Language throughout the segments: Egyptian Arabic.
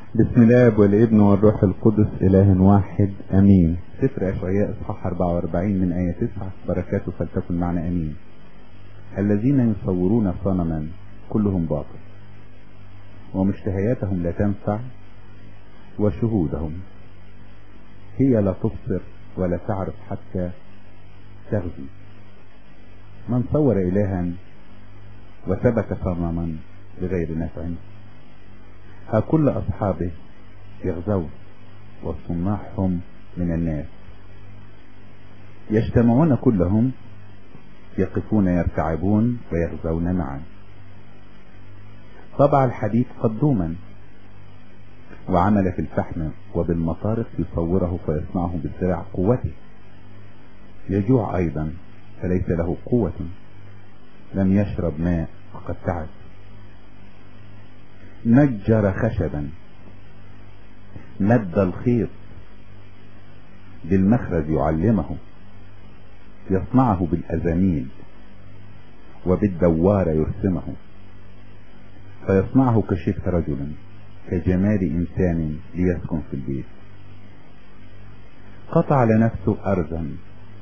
بسم الله والابن والروح القدس إله واحد أمين سفر أشعياء إصحاح 44 من آية 9 بركاته فلتكن معنا أمين الذين يصورون صنما كلهم باطل ومشتهياتهم لا تنفع وشهودهم هي لا تبصر ولا تعرف حتى تغزي من صور إلها وثبت صنما بغير نفع ها كل أصحابه يغزون وصناعهم من الناس يجتمعون كلهم يقفون يرتعبون ويغزون معا طبع الحديد قدوما وعمل في الفحم وبالمطارق يصوره فيصنعه بسرع قوته يجوع أيضا فليس له قوة لم يشرب ماء فقد تعب نجر خشبا مد الخيط بالمخرج يعلمه يصنعه بالأزاميل وبالدوار يرسمه فيصنعه كشف رجل كجمال إنسان ليسكن في البيت قطع لنفسه أرضا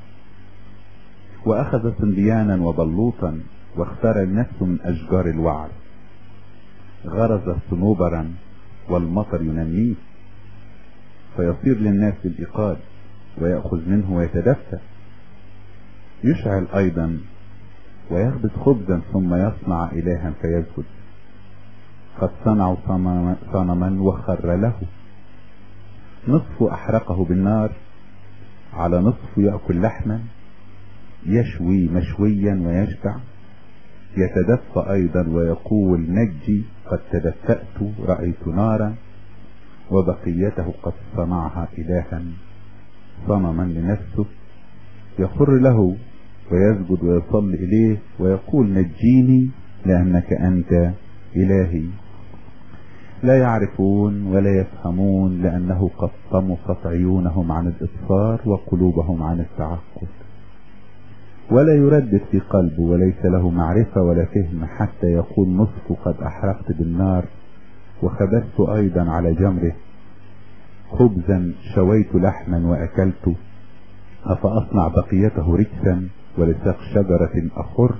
وأخذ صنديانا وبلوطا واختار لنفسه من أشجار الوعر غرز صنوبرا والمطر ينميه فيصير للناس الإيقاد ويأخذ منه ويتدفى يشعل أيضا ويخبز خبزا ثم يصنع إلها فيسجد قد صنعوا صنما وخر له نصف أحرقه بالنار على نصف يأكل لحما يشوي مشويا ويشبع يتدفى أيضا ويقول نجي قد تدفأت رأيت نارا وبقيته قد صنعها إلها صنما لنفسه يخر له ويسجد ويصلي إليه ويقول نجيني لأنك أنت إلهي لا يعرفون ولا يفهمون لأنه قد طمست عيونهم عن الإبصار وقلوبهم عن التعقل ولا يردد في قلبه وليس له معرفة ولا فهم حتى يقول نصف قد أحرقت بالنار وخبزت أيضا على جمره خبزا شويت لحما وأكلت أفأصنع بقيته رجسا ولساق شجرة أخر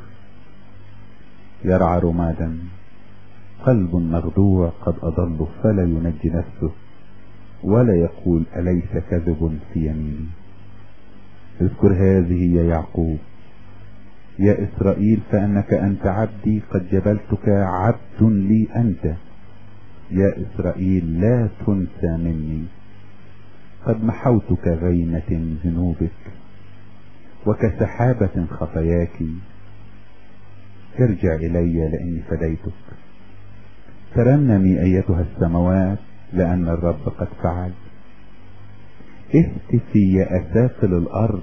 يرعى رمادا قلب مخدوع قد أضل فلا ينجي نفسه ولا يقول أليس كذب في يميني اذكر هذه يا يعقوب يا إسرائيل فأنك أنت عبدي قد جبلتك عبد لي أنت يا إسرائيل لا تنسى مني قد محوتك غيمة ذنوبك وكسحابة خطاياك ارجع إلي لأني فديتك ترنمي أيتها السماوات لأن الرب قد فعل اهتفي يا أسافل الأرض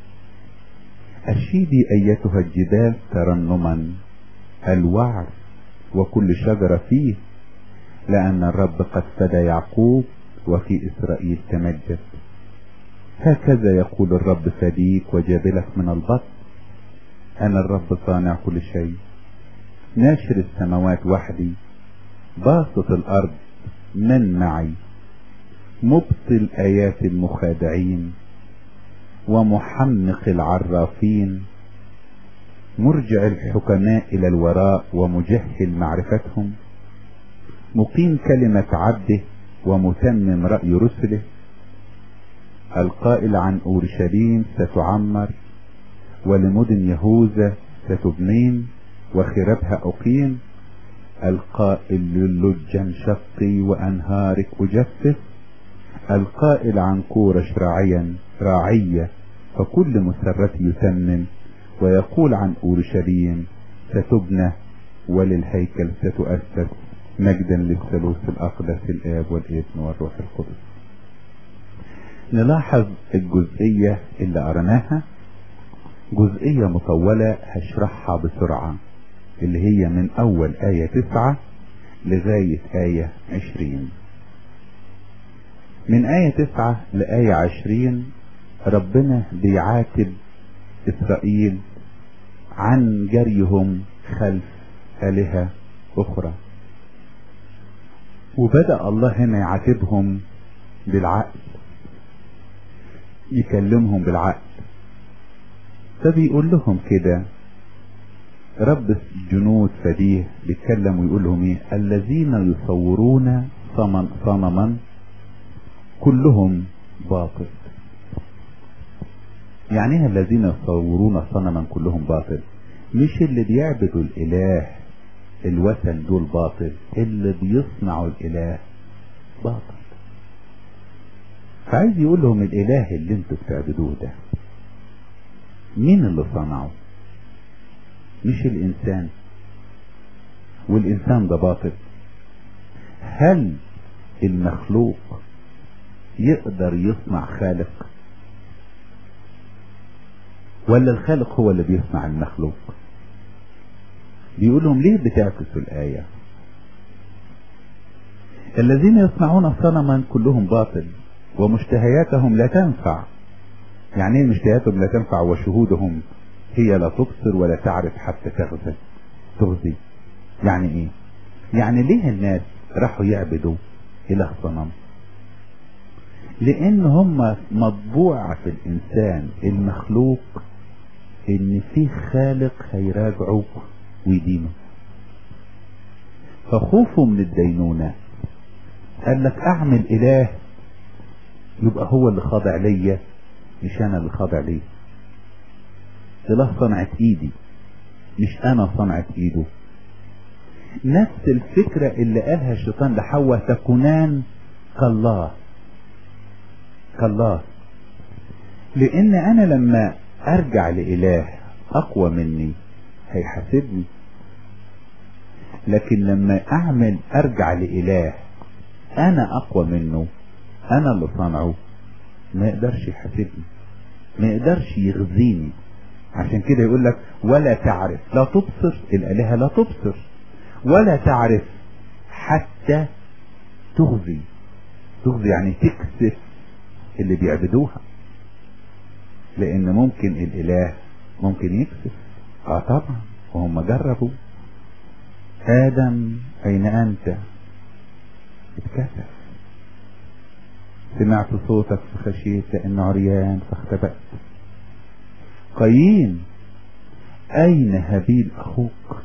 أشيدي أيتها الجبال ترنما الوعر وكل شجرة فيه لأن الرب قد فدى يعقوب وفي إسرائيل تمجد هكذا يقول الرب فديك وجابلك من البطن أنا الرب صانع كل شيء ناشر السماوات وحدي باسط الأرض من معي مبطل آيات المخادعين ومحمق العرافين مرجع الحكماء إلى الوراء ومجهل معرفتهم مقيم كلمة عبده ومتمم رأي رسله القائل عن أورشليم ستعمر ولمدن يهوذا ستبنين وخربها أقيم القائل للجا شقي وأنهارك أجفف القائل عن كورش راعيا راعية فكل مسرته يتمم ويقول عن أورشليم ستبنى وللهيكل ستؤسس مجدا للثالوث الأقدس الآب والابن والروح القدس نلاحظ الجزئية اللي قرناها جزئية مطولة هشرحها بسرعة اللي هي من أول آية تسعة لغاية آية عشرين من آية تسعة لآية عشرين ربنا بيعاتب إسرائيل عن جريهم خلف آلهة أخرى وبدأ الله هنا يعاتبهم بالعقل يكلمهم بالعقل فبيقول لهم كده رب الجنود فديه بيتكلم ويقول لهم ايه الذين يصورون صنما صنما كلهم باطل يعني ايه الذين يصورون صنما كلهم باطل مش اللي بيعبدوا الاله الوثن دول باطل اللي بيصنعوا الاله باطل فعايز يقول لهم الاله اللي انتوا بتعبدوه ده مين اللي صنعه مش الانسان والانسان ده باطل هل المخلوق يقدر يصنع خالق ولا الخالق هو اللي بيصنع المخلوق بيقول لهم ليه بتعكسوا الآية الذين يصنعون صنما كلهم باطل ومشتهياتهم لا تنفع يعني ايه مشتهياتهم لا تنفع وشهودهم هي لا تبصر ولا تعرف حتى تغزى تغزي يعني ايه يعني ليه الناس راحوا يعبدوا اله صنم لان هم مطبوع في الانسان المخلوق ان في خالق هيراجعه ويدينه فخوفه من الدينونة قال لك اعمل اله يبقى هو اللي خاضع ليا مش انا اللي خاضع ليه اله صنعت ايدي مش انا صنعت ايده نفس الفكرة اللي قالها الشيطان لحواء تكونان كالله كالله لان انا لما ارجع لإله اقوى مني هيحاسبني لكن لما اعمل ارجع لإله انا اقوى منه انا اللي صنعه ما يقدرش يحاسبني ما يقدرش يغزيني عشان كده يقول لك ولا تعرف لا تبصر الالهه لا تبصر ولا تعرف حتى تغزي تغزي يعني تكسف اللي بيعبدوها لان ممكن الاله ممكن يكسف اه طبعا وهم جربوا ادم اين انت اتكسف سمعت صوتك فخشيت لانه عريان فاختبأت قايين اين هابيل اخوك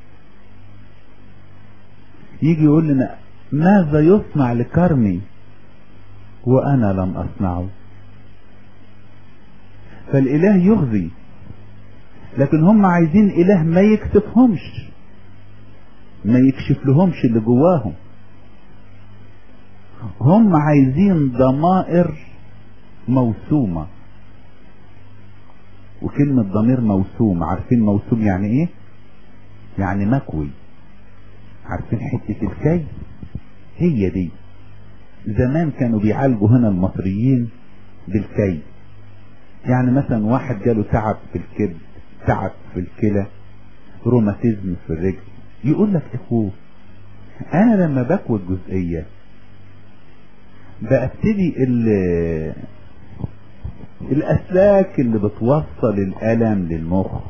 يجي يقول لنا ماذا يصنع لكرمي وانا لم اصنعه فالاله يغزي لكن هم عايزين اله ما يكسفهمش ما يكشف لهمش اللي جواهم هم عايزين ضمائر موسومة وكلمة ضمير موسوم عارفين موسوم يعني ايه يعني مكوي عارفين حتة الكي هي دي زمان كانوا بيعالجوا هنا المصريين بالكي يعني مثلا واحد جاله تعب في الكبد تعب في الكلى روماتيزم في الرجل يقول لك اخوه انا لما بكوي الجزئية ببتدي الاسلاك اللي بتوصل الالم للمخ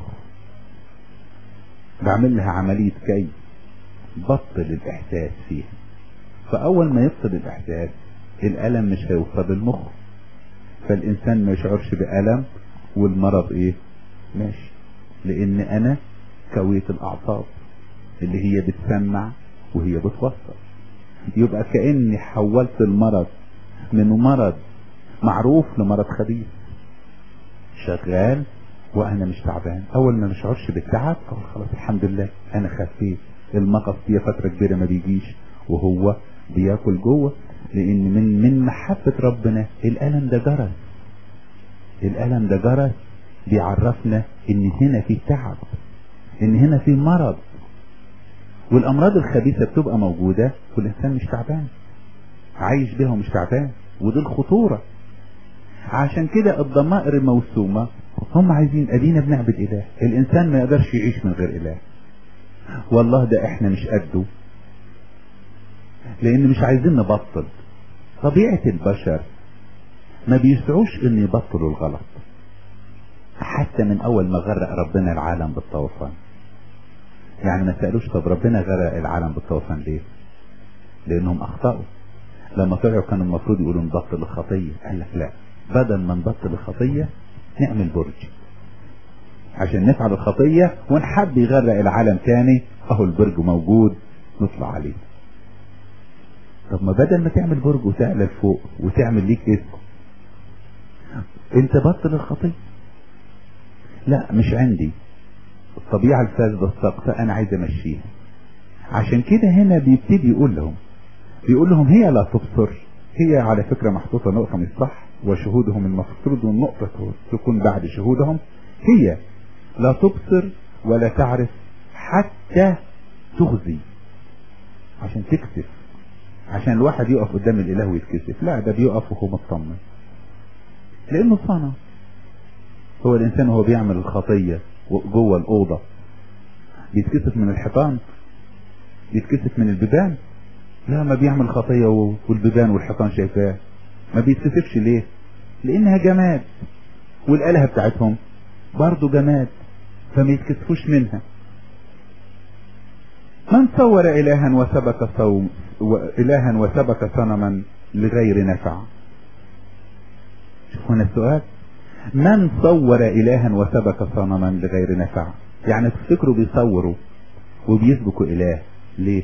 بعمل لها عملية كي بطل الاحساس فيها فاول ما يفقد الاحساس الالم مش هيوصل للمخ فالانسان ما يشعرش بالم والمرض ايه ماشي لان انا كويت الاعصاب اللي هي بتسمع وهي بتوصل يبقى كاني حولت المرض من مرض معروف لمرض خبيث شغال وانا مش تعبان اول ما مشعرش بالتعب اقول خلاص الحمد لله انا خفيت المغص دي فترة كبيرة ما بيجيش وهو بياكل جوه لان من من محبة ربنا الالم ده جرس الالم ده جرس بيعرفنا ان هنا في تعب ان هنا في مرض والامراض الخبيثة بتبقى موجودة والانسان مش تعبان عايش بيها ومش تعبان ودي الخطورة عشان كده الضمائر الموسومة هم عايزين ادينا بنعبد اله الانسان ما يقدرش يعيش من غير اله والله ده احنا مش قده لان مش عايزين نبطل طبيعة البشر ما بيسعوش ان يبطلوا الغلط حتى من اول ما غرق ربنا العالم بالطوفان يعني ما سألوش طب ربنا غرق العالم بالطوفان ليه لانهم اخطأوا لما طلعوا كان المفروض يقولوا نبطل الخطية قال لك لا بدل ما نبطل الخطية نعمل برج عشان نفعل الخطية ونحب يغرق العالم تاني اهو البرج موجود نطلع عليه طب ما بدل ما تعمل برج وتعلى لفوق وتعمل ليك اسم انت بطل الخطية لا مش عندي الطبيعة الفاسدة الساقطة انا عايز امشيها عشان كده هنا بيبتدي يقول لهم بيقول لهم هي لا تبصر هي على فكرة محطوطة نقطة مش صح وشهودهم المفروض النقطة تكون بعد شهودهم هي لا تبصر ولا تعرف حتى تغزي عشان تكسف عشان الواحد يقف قدام الاله ويتكسف لا ده بيقف وهو مطمن لانه صنع هو الانسان وهو بيعمل الخطية جوه الاوضة بيتكسف من الحيطان بيتكسف من البيبان لا ما بيعمل خطية والبيبان والحيطان شايفاه ما بيتكسفش ليه لانها جماد والالهة بتاعتهم برضه جماد فما يتكسفوش منها من صور إلها وسبك صوم إلها وسبك صنما لغير نفع شوف هنا السؤال من صور إلها وسبك صنما لغير نفع يعني تفتكروا بيصوروا وبيسبكوا إله ليه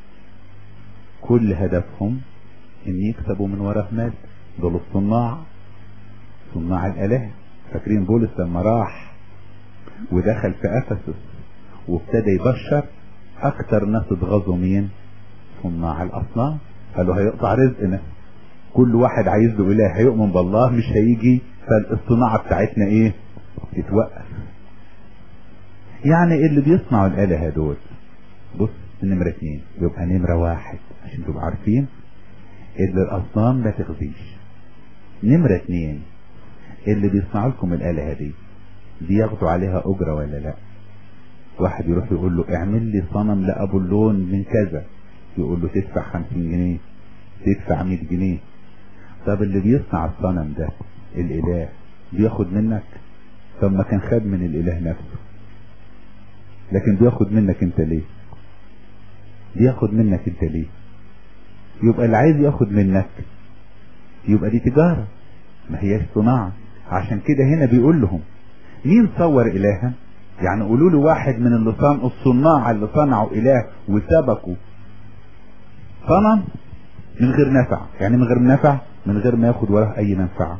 كل هدفهم ان يكسبوا من وراه مال دول الصناع صناع الآلهة فاكرين بولس لما راح ودخل في افسس وابتدى يبشر اكتر ناس اتغاظوا مين صناع الاصنام قالوا هيقطع رزقنا كل واحد عايز له اله هيؤمن بالله مش هيجي فالصناعة بتاعتنا ايه تتوقف يعني اللي بيصنعوا الالهة دول بص نمرة اتنين يبقى نمرة واحد عشان تبقوا عارفين اللي الاصنام لا تغذيش نمرة اتنين اللي بيصنعوا لكم الالهة دي بياخدوا عليها اجرة ولا لا واحد يروح يقول له اعمل لي صنم لابو اللون من كذا يقول له تدفع خمسين جنيه تدفع مية جنيه طب اللي بيصنع الصنم ده الاله بياخد منك طب ما كان خد من الاله نفسه لكن بياخد منك انت ليه بياخد منك انت ليه يبقى اللي عايز ياخد منك يبقى دي تجارة ما هياش صناعة عشان كده هنا بيقول لهم مين صور الها يعني قولوا له واحد من اللي صنعوا الصناع اللي صنعوا اله وسبكوا صنم من غير نفع يعني من غير نفع من غير ما ياخد وراه اي منفعة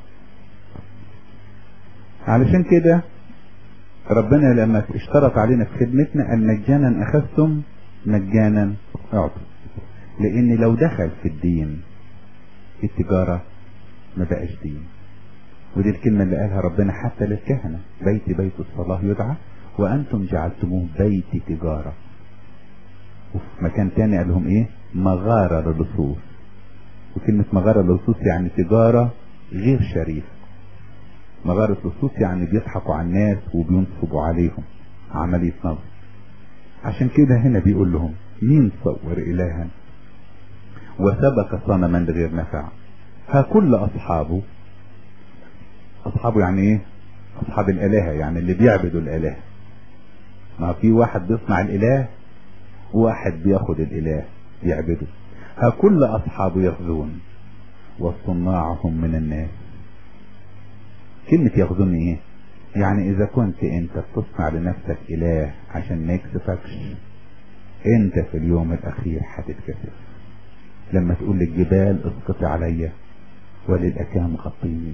علشان كده ربنا لما اشترط علينا في خدمتنا ان مجانا اخذتم مجانا اعطوا لان لو دخل في الدين التجارة ما بقاش دين ودي الكلمة اللي قالها ربنا حتى للكهنة بيت بيت الصلاة يدعى وانتم جعلتموه بيت تجارة وفي مكان تاني قال لهم ايه مغارة للصوص وكلمة مغارة للصوص يعني تجارة غير شريفة مغارة لصوص يعني بيضحكوا على الناس وبينصبوا عليهم عملية نصب عشان كده هنا بيقول لهم مين صور إلها وسبك صنما لغير نفع ها كل أصحابه أصحابه يعني إيه أصحاب الآلهة يعني اللي بيعبدوا الآلهة ما في واحد بيصنع الإله وواحد بياخد الإله يعبده ها كل أصحابه يغزون والصناعهم من الناس كلمة يغزون ايه يعني اذا كنت انت بتصنع لنفسك اله عشان ما يكسفكش انت في اليوم الاخير هتتكسف لما تقول للجبال اسقطي عليا وللاكام غطيني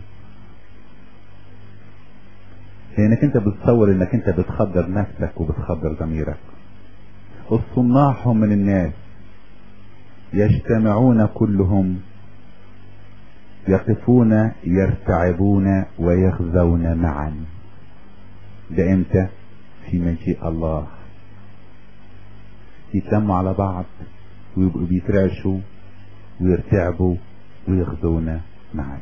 لانك انت بتصور انك انت بتخدر نفسك وبتخدر ضميرك الصناع هم من الناس يجتمعون كلهم يقفون يرتعبون ويغزون معا ده امتى في مجيء الله يتلموا على بعض ويبقوا بيترعشوا ويرتعبوا ويغزون معا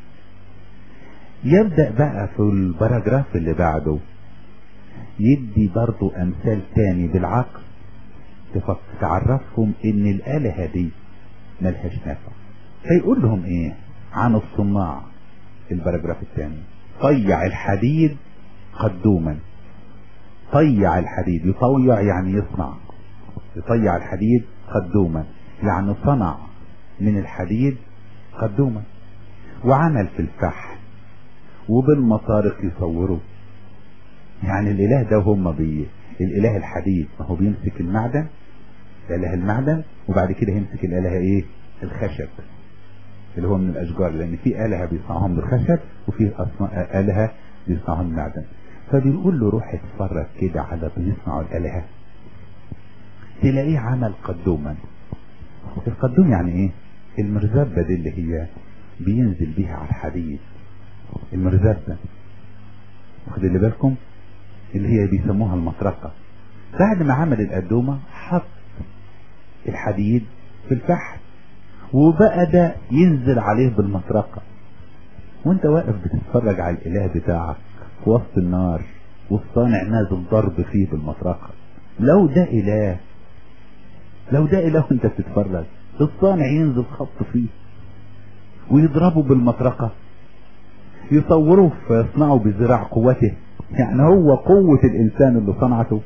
يبدأ بقى في الباراجراف اللي بعده يدي برضو امثال تاني بالعقل تعرفهم ان الالهة دي ملهاش نفع فيقول لهم ايه عن الصناع الباراجراف الثاني طيع الحديد قدوما طيع الحديد يطيع يعني يصنع يطيع الحديد قدوما يعني صنع من الحديد قدوما وعمل في الفحم وبالمطارق يصوروا يعني الاله ده هم بي الاله الحديد ما هو بيمسك المعدن اله المعدن وبعد كده يمسك الاله ايه الخشب اللي هو من الاشجار لان في الهه بيصنعوهم بالخشب وفي أصنع- الهه بيصنعوهم بالمعدن فبيقول له روح اتفرج كده على بيصنعوا الالهه تلاقيه عمل قدوما القدوم يعني ايه المرزبه دي اللي هي بينزل بيها على الحديد المرزبه واخد اللي بالكم اللي هي بيسموها المطرقه بعد ما عمل القدومه حط الحديد في الفحم وبقى ده ينزل عليه بالمطرقة وانت واقف بتتفرج على الاله بتاعك في وسط النار والصانع نازل ضرب فيه بالمطرقة لو ده اله لو ده اله وانت بتتفرج الصانع ينزل خط فيه ويضربه بالمطرقة يصوروه فيصنعوا بذراع قوته يعني هو قوة الانسان اللي صنعته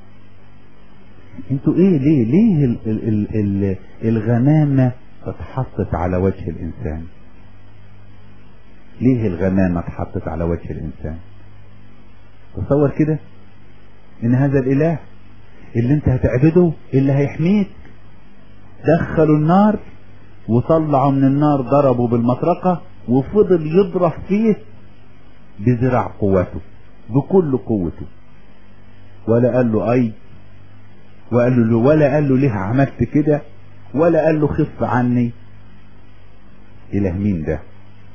انتوا ايه ليه ليه ال ال ال ال الغمامة اتحطت على وجه الانسان ليه الغمامة اتحطت على وجه الانسان تصور كده ان هذا الاله اللي انت هتعبده اللي هيحميك دخلوا النار وطلعوا من النار ضربوا بالمطرقة وفضل يضرب فيه بذراع قوته بكل قوته ولا قال له اي وقال له ولا قال له ليه عملت كده ولا قال له خف عني اله مين ده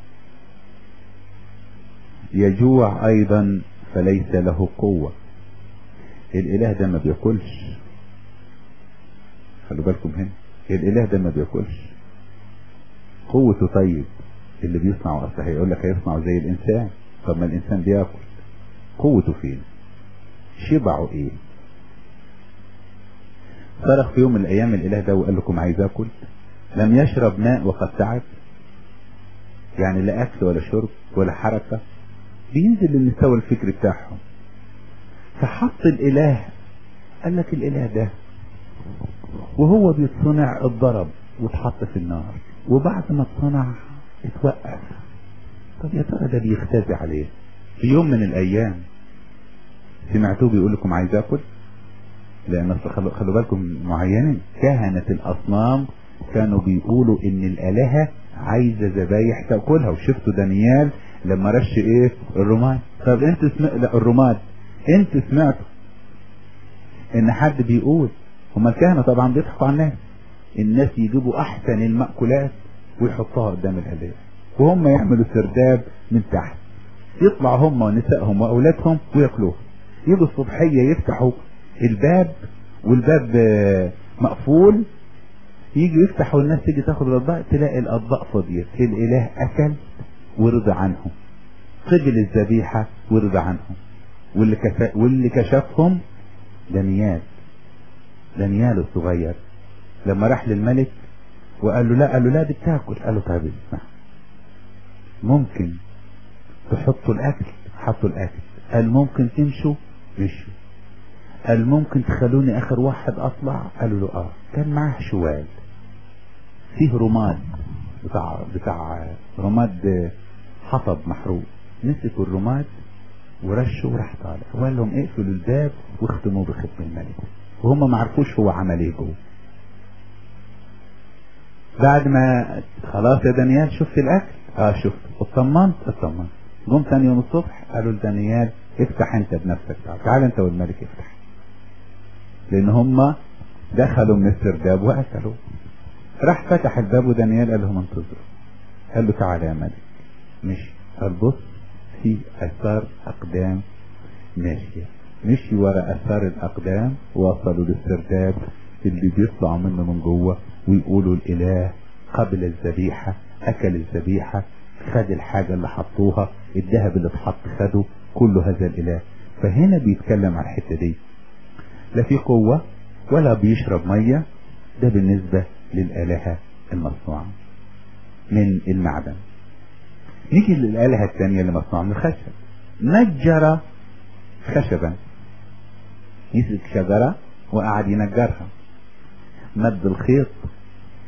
يجوع ايضا فليس له قوة الاله ده ما بياكلش خلوا بالكم هنا الاله ده ما بياكلش قوته طيب اللي بيصنعه اصل هيقول لك هيصنعه زي الانسان طب ما الانسان بياكل قوته فين شبعه ايه صرخ في يوم من الايام الاله ده وقال لكم عايز اكل لم يشرب ماء وقد تعب يعني لا اكل ولا شرب ولا حركة بينزل للمستوى الفكري بتاعهم فحط الاله قال لك الاله ده وهو بيتصنع اتضرب واتحط في النار وبعد ما اتصنع اتوقف طب يا ترى ده بيختزي عليه في يوم من الايام سمعتوه بيقول لكم عايز اكل لان أصل خلوا, خلوا بالكم معينين كهنة الاصنام كانوا بيقولوا ان الالهة عايزة ذبايح تاكلها وشفتوا دانيال لما رش ايه الرماد طب انت سمع لا الرماد انت سمعتوا ان حد بيقول هما الكهنة طبعا بيضحكوا على الناس الناس يجيبوا احسن المأكولات ويحطوها قدام الالهة وهم يعملوا سرداب من تحت يطلعوا هم ونسائهم واولادهم وياكلوها يجوا الصبحية يفتحوا الباب والباب آه، مقفول يجي يفتحوا الناس تيجي تاخد الاطباق تلاقي الاطباق فاضيه الاله اكل ورضى عنهم قبل الذبيحه ورضى عنهم واللي كف... واللي كشفهم دانيال دانيال الصغير لما راح للملك وقال له لا قال له لا دي بتاكل قال له طيب اسمع ممكن تحطوا الاكل حطوا الاكل قال ممكن تمشوا مشوا قال ممكن تخلوني اخر واحد اطلع قالوا له اه كان معاه شوال فيه رماد بتاع بتاع رماد حطب محروق مسكوا الرماد ورشوا وراح طالع وقال لهم اقفلوا الباب واختموا بختم الملك وهم ما عرفوش هو عمل ايه جوه بعد ما خلاص يا دانيال شفت الاكل اه شفت اطمنت اطمنت جم ثاني يوم الصبح قالوا لدانيال افتح انت بنفسك تعال تعال انت والملك افتح لان هم دخلوا من السرداب واكلوا راح فتح الباب ودانيال قال لهم انتظروا قال له تعالى يا ملك مشي قال بص في اثار اقدام ماشية مشي ورا اثار الاقدام وصلوا للسرداب اللي بيطلعوا منه من جوه ويقولوا الاله قبل الذبيحة اكل الذبيحة خد الحاجة اللي حطوها الذهب اللي اتحط خده كل هذا الاله فهنا بيتكلم على الحتة دي لا في قوة ولا بيشرب مية ده بالنسبة للآلهة المصنوعة من المعدن نيجي للآلهة الثانية اللي مصنوعة من الخشب نجر خشبا يمسك شجرة وقعد ينجرها مد الخيط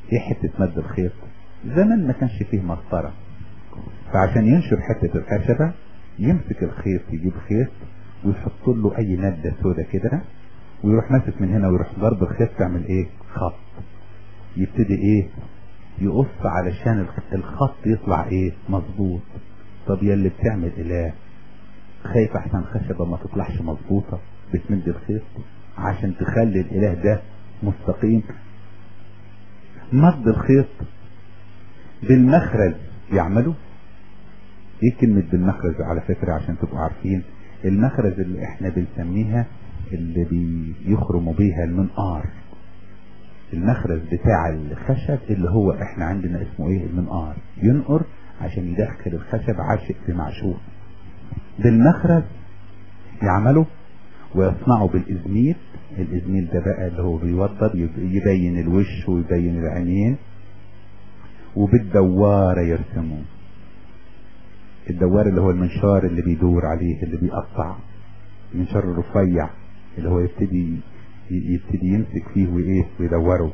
ايه حتة مد الخيط زمان ما كانش فيه مسطرة فعشان ينشر حتة الخشبة يمسك الخيط يجيب خيط ويحط له اي ندة سودة كده ويروح ماسك من هنا ويروح ضرب الخيط تعمل ايه خط يبتدي ايه يقص علشان الخط يطلع ايه مظبوط طب يا اللي بتعمل اله خايف احسن خشبة ما تطلعش مظبوطة بتمد الخيط عشان تخلي الاله ده مستقيم مد الخيط بالمخرج يعملوا ايه كلمة بالمخرج على فكرة عشان تبقوا عارفين المخرج اللي احنا بنسميها اللي بيخرموا بيها المنقار المخرج بتاع الخشب اللي هو احنا عندنا اسمه ايه المنقار ينقر عشان يدخل الخشب عاشق في معشوق بالمخرج يعملوا ويصنعوا بالازميل الازميل ده بقى اللي هو بيوضب يبين الوش ويبين العينين وبالدوارة يرسموه الدوار اللي هو المنشار اللي بيدور عليه اللي بيقطع المنشار الرفيع اللي هو يبتدي يبتدي يمسك فيه وايه ويدوره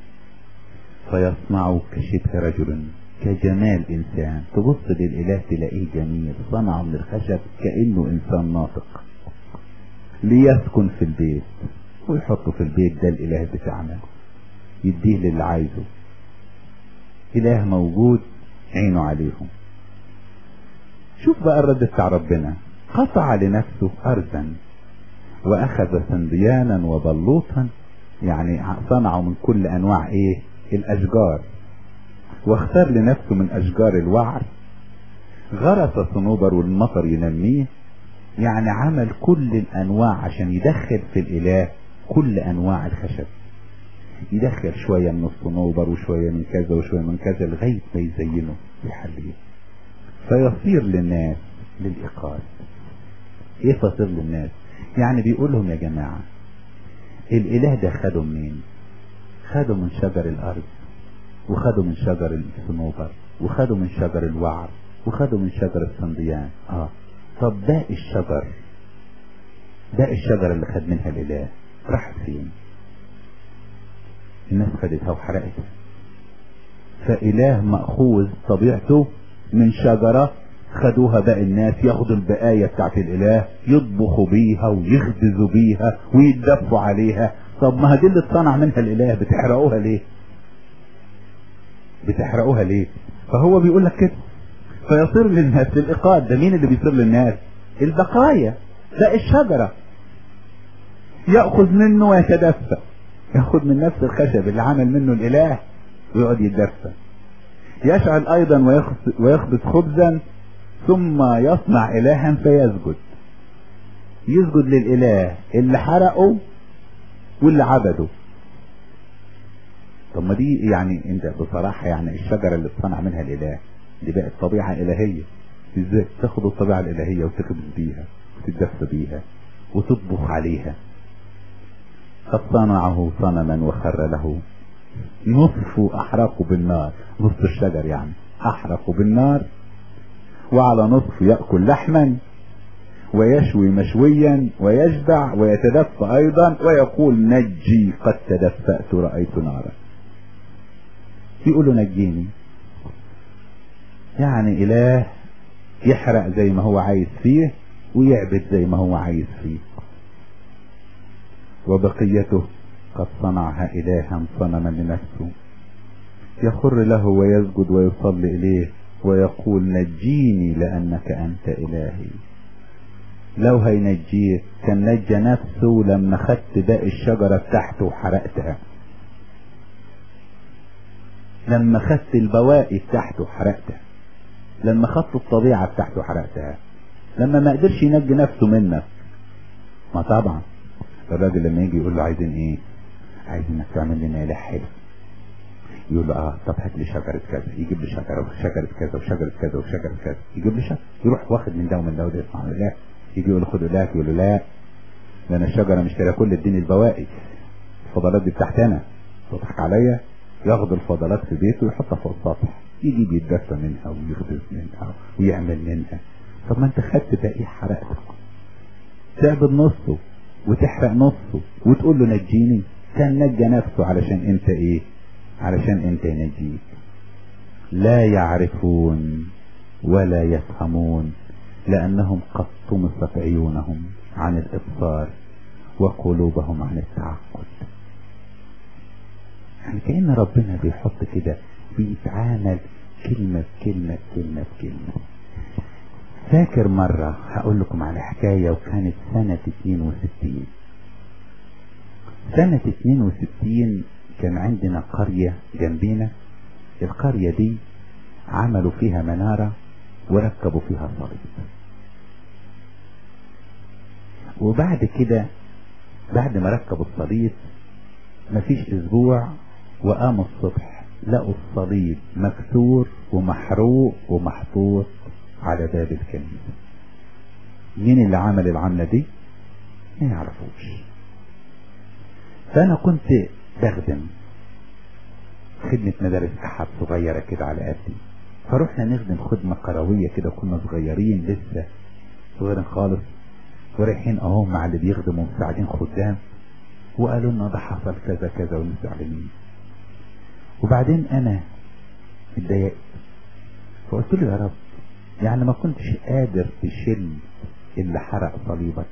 فيصنع كشبه رجل كجمال انسان تبص للاله تلاقيه جميل صنع من الخشب كانه انسان ناطق ليسكن في البيت ويحطه في البيت ده الاله بتاعنا يديه للي عايزه اله موجود عينه عليهم شوف بقى الرد بتاع ربنا قطع لنفسه ارضا واخذ سنديانا وبلوطا يعني صنعوا من كل انواع ايه الاشجار واختار لنفسه من اشجار الوعر غرس صنوبر والمطر ينميه يعني عمل كل الانواع عشان يدخل في الاله كل انواع الخشب يدخل شوية من الصنوبر وشوية من كذا وشوية من كذا لغاية ما يزينه ويحليه فيصير للناس للإيقاظ ايه فصير للناس يعني بيقول لهم يا جماعة الاله ده خده منين خده من شجر الارض وخده من شجر الصنوبر وخده من شجر الوعر وخده من شجر الصنديان اه طب باقي الشجر باقي الشجر اللي خد منها الاله راحت فين الناس خدتها وحرقتها فاله مأخوذ طبيعته من شجرة خدوها باقي الناس ياخدوا البقايا بتاعت الاله يطبخوا بيها ويخبزوا بيها ويتدفوا عليها طب ما دي اللي اتصنع منها الاله بتحرقوها ليه بتحرقوها ليه فهو بيقول لك كده فيصير للناس الايقاد ده مين اللي بيصير للناس البقايا باقي الشجرة يأخذ منه ويتدفى ياخد من نفس الخشب اللي عمل منه الاله ويقعد يتدفى يشعل ايضا ويخبز خبزا ثم يصنع الها فيسجد يسجد للاله اللي حرقه واللي عبده طب ما دي يعني انت بصراحة يعني الشجرة اللي اتصنع منها الاله دي بقت طبيعة الهية ازاي تاخد الطبيعة الالهية وتخبز بيها وتتدفى بيها وتطبخ عليها قد صنعه صنما وخر له نصف احرقه بالنار نصف الشجر يعني احرقه بالنار وعلى نصف يأكل لحما ويشوي مشويا ويشبع ويتدفى ايضا ويقول نجي قد تدفأت رأيت نارا يقول له نجيني يعني اله يحرق زي ما هو عايز فيه ويعبد زي ما هو عايز فيه وبقيته قد صنعها إلها صنما لنفسه يخر له ويسجد ويصلي إليه ويقول نجيني لأنك أنت إلهي لو هينجيك كان نجى نفسه لما خدت باقي الشجرة بتاعته وحرقتها لما خدت البواقي بتاعته وحرقتها لما خدت الطبيعة بتاعته وحرقتها لما ما قدرش ينجي نفسه منك ما طبعا الراجل لما يجي يقول له عايزين ايه عايز انك تعمل لنا اله حلو يقول له اه طب هات لي شجرة كذا يجيب لي شجرة وشجرة كذا وشجرة كذا وشجرة كذا يجيب لي شجرة يروح واخد من ده ومن ده وده يسمع لا يجي يقول له خد اله يقول له لا ده انا الشجرة مشتريها كل الدين البواقي الفضلات دي بتاعتي انا تضحك عليا ياخد الفضلات في بيته ويحطها فوق السطح يجي بيتدفى منها ويخبز منها ويعمل منها طب ما انت خدت باقي حرقته تعبد نصه وتحرق نصه وتقول له نجيني كان نجى نفسه علشان انت ايه علشان انت ينجيك لا يعرفون ولا يفهمون لأنهم قد طمست عيونهم عن الإبصار وقلوبهم عن التعقل يعني كأن ربنا بيحط كده بيتعامل كلمة بكلمة كلمة بكلمة فاكر مرة هقول لكم على حكاية وكانت سنة 62 سنة 62 كان عندنا قرية جنبينا القرية دي عملوا فيها منارة وركبوا فيها صليب وبعد كده بعد ما ركبوا الصليب مفيش اسبوع وقاموا الصبح لقوا الصليب مكسور ومحروق ومحطوط على باب الكنيسة مين اللي عمل العملة دي ما يعرفوش فانا كنت بخدم خدمة مدارس احد صغيرة كده على قدي فروحنا نخدم خدمة قروية كده كنا صغيرين لسه صغيرين خالص ورايحين اهو مع اللي بيخدموا مساعدين خدام وقالوا لنا ده حصل كذا كذا ومستعلمين وبعدين انا اتضايقت فقلت له يا رب يعني ما كنتش قادر تشيل اللي حرق صليبك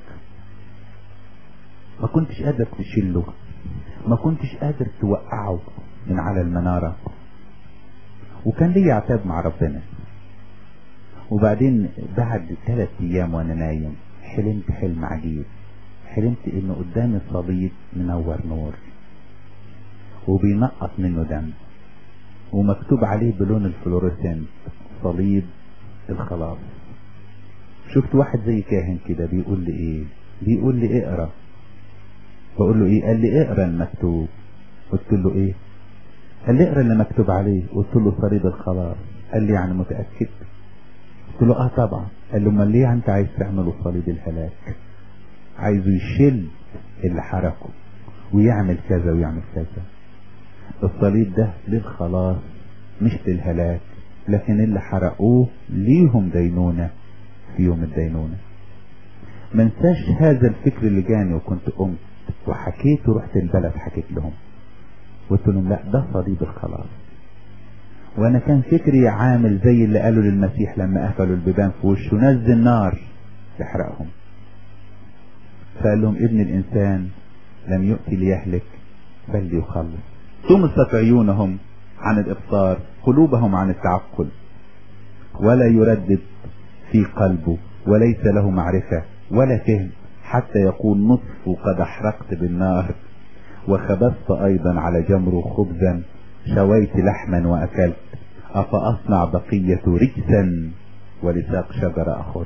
ما كنتش قادر تشيله ما كنتش قادر توقعه من على المنارة وكان لي عتاب مع ربنا وبعدين بعد ثلاث ايام وانا نايم حلمت حلم عجيب حلمت انه قدامي صليب منور نور وبينقط منه دم ومكتوب عليه بلون الفلوريسنت صليب الخلاص شفت واحد زي كاهن كده بيقول لي ايه بيقول لي اقرا بقول له ايه قال لي اقرا المكتوب قلت له ايه قال لي اقرا اللي مكتوب عليه قلت له صليب الخلاص قال لي يعني متاكد قلت له اه طبعا قال له امال ليه انت عايز تعمله صليب الهلاك عايزه يشيل اللي حرقه ويعمل كذا ويعمل كذا الصليب ده للخلاص مش للهلاك لكن اللي حرقوه ليهم دينونة في يوم الدينونة ما انساش هذا الفكر اللي جاني وكنت قمت وحكيت ورحت البلد حكيت لهم قلت لهم لا ده صليب الخلاص وانا كان فكري عامل زي اللي قالوا للمسيح لما قفلوا البيبان في وشه نزل نار تحرقهم فقال لهم ابن الانسان لم يؤتي ليهلك بل ليخلص طمست عيونهم عن الابصار قلوبهم عن التعقل ولا يردد في قلبه وليس له معرفة ولا فهم حتى يقول نصف قد احرقت بالنار وخبزت ايضا على جمره خبزا شويت لحما واكلت افاصنع بقية رجسا ولساق شجر اخر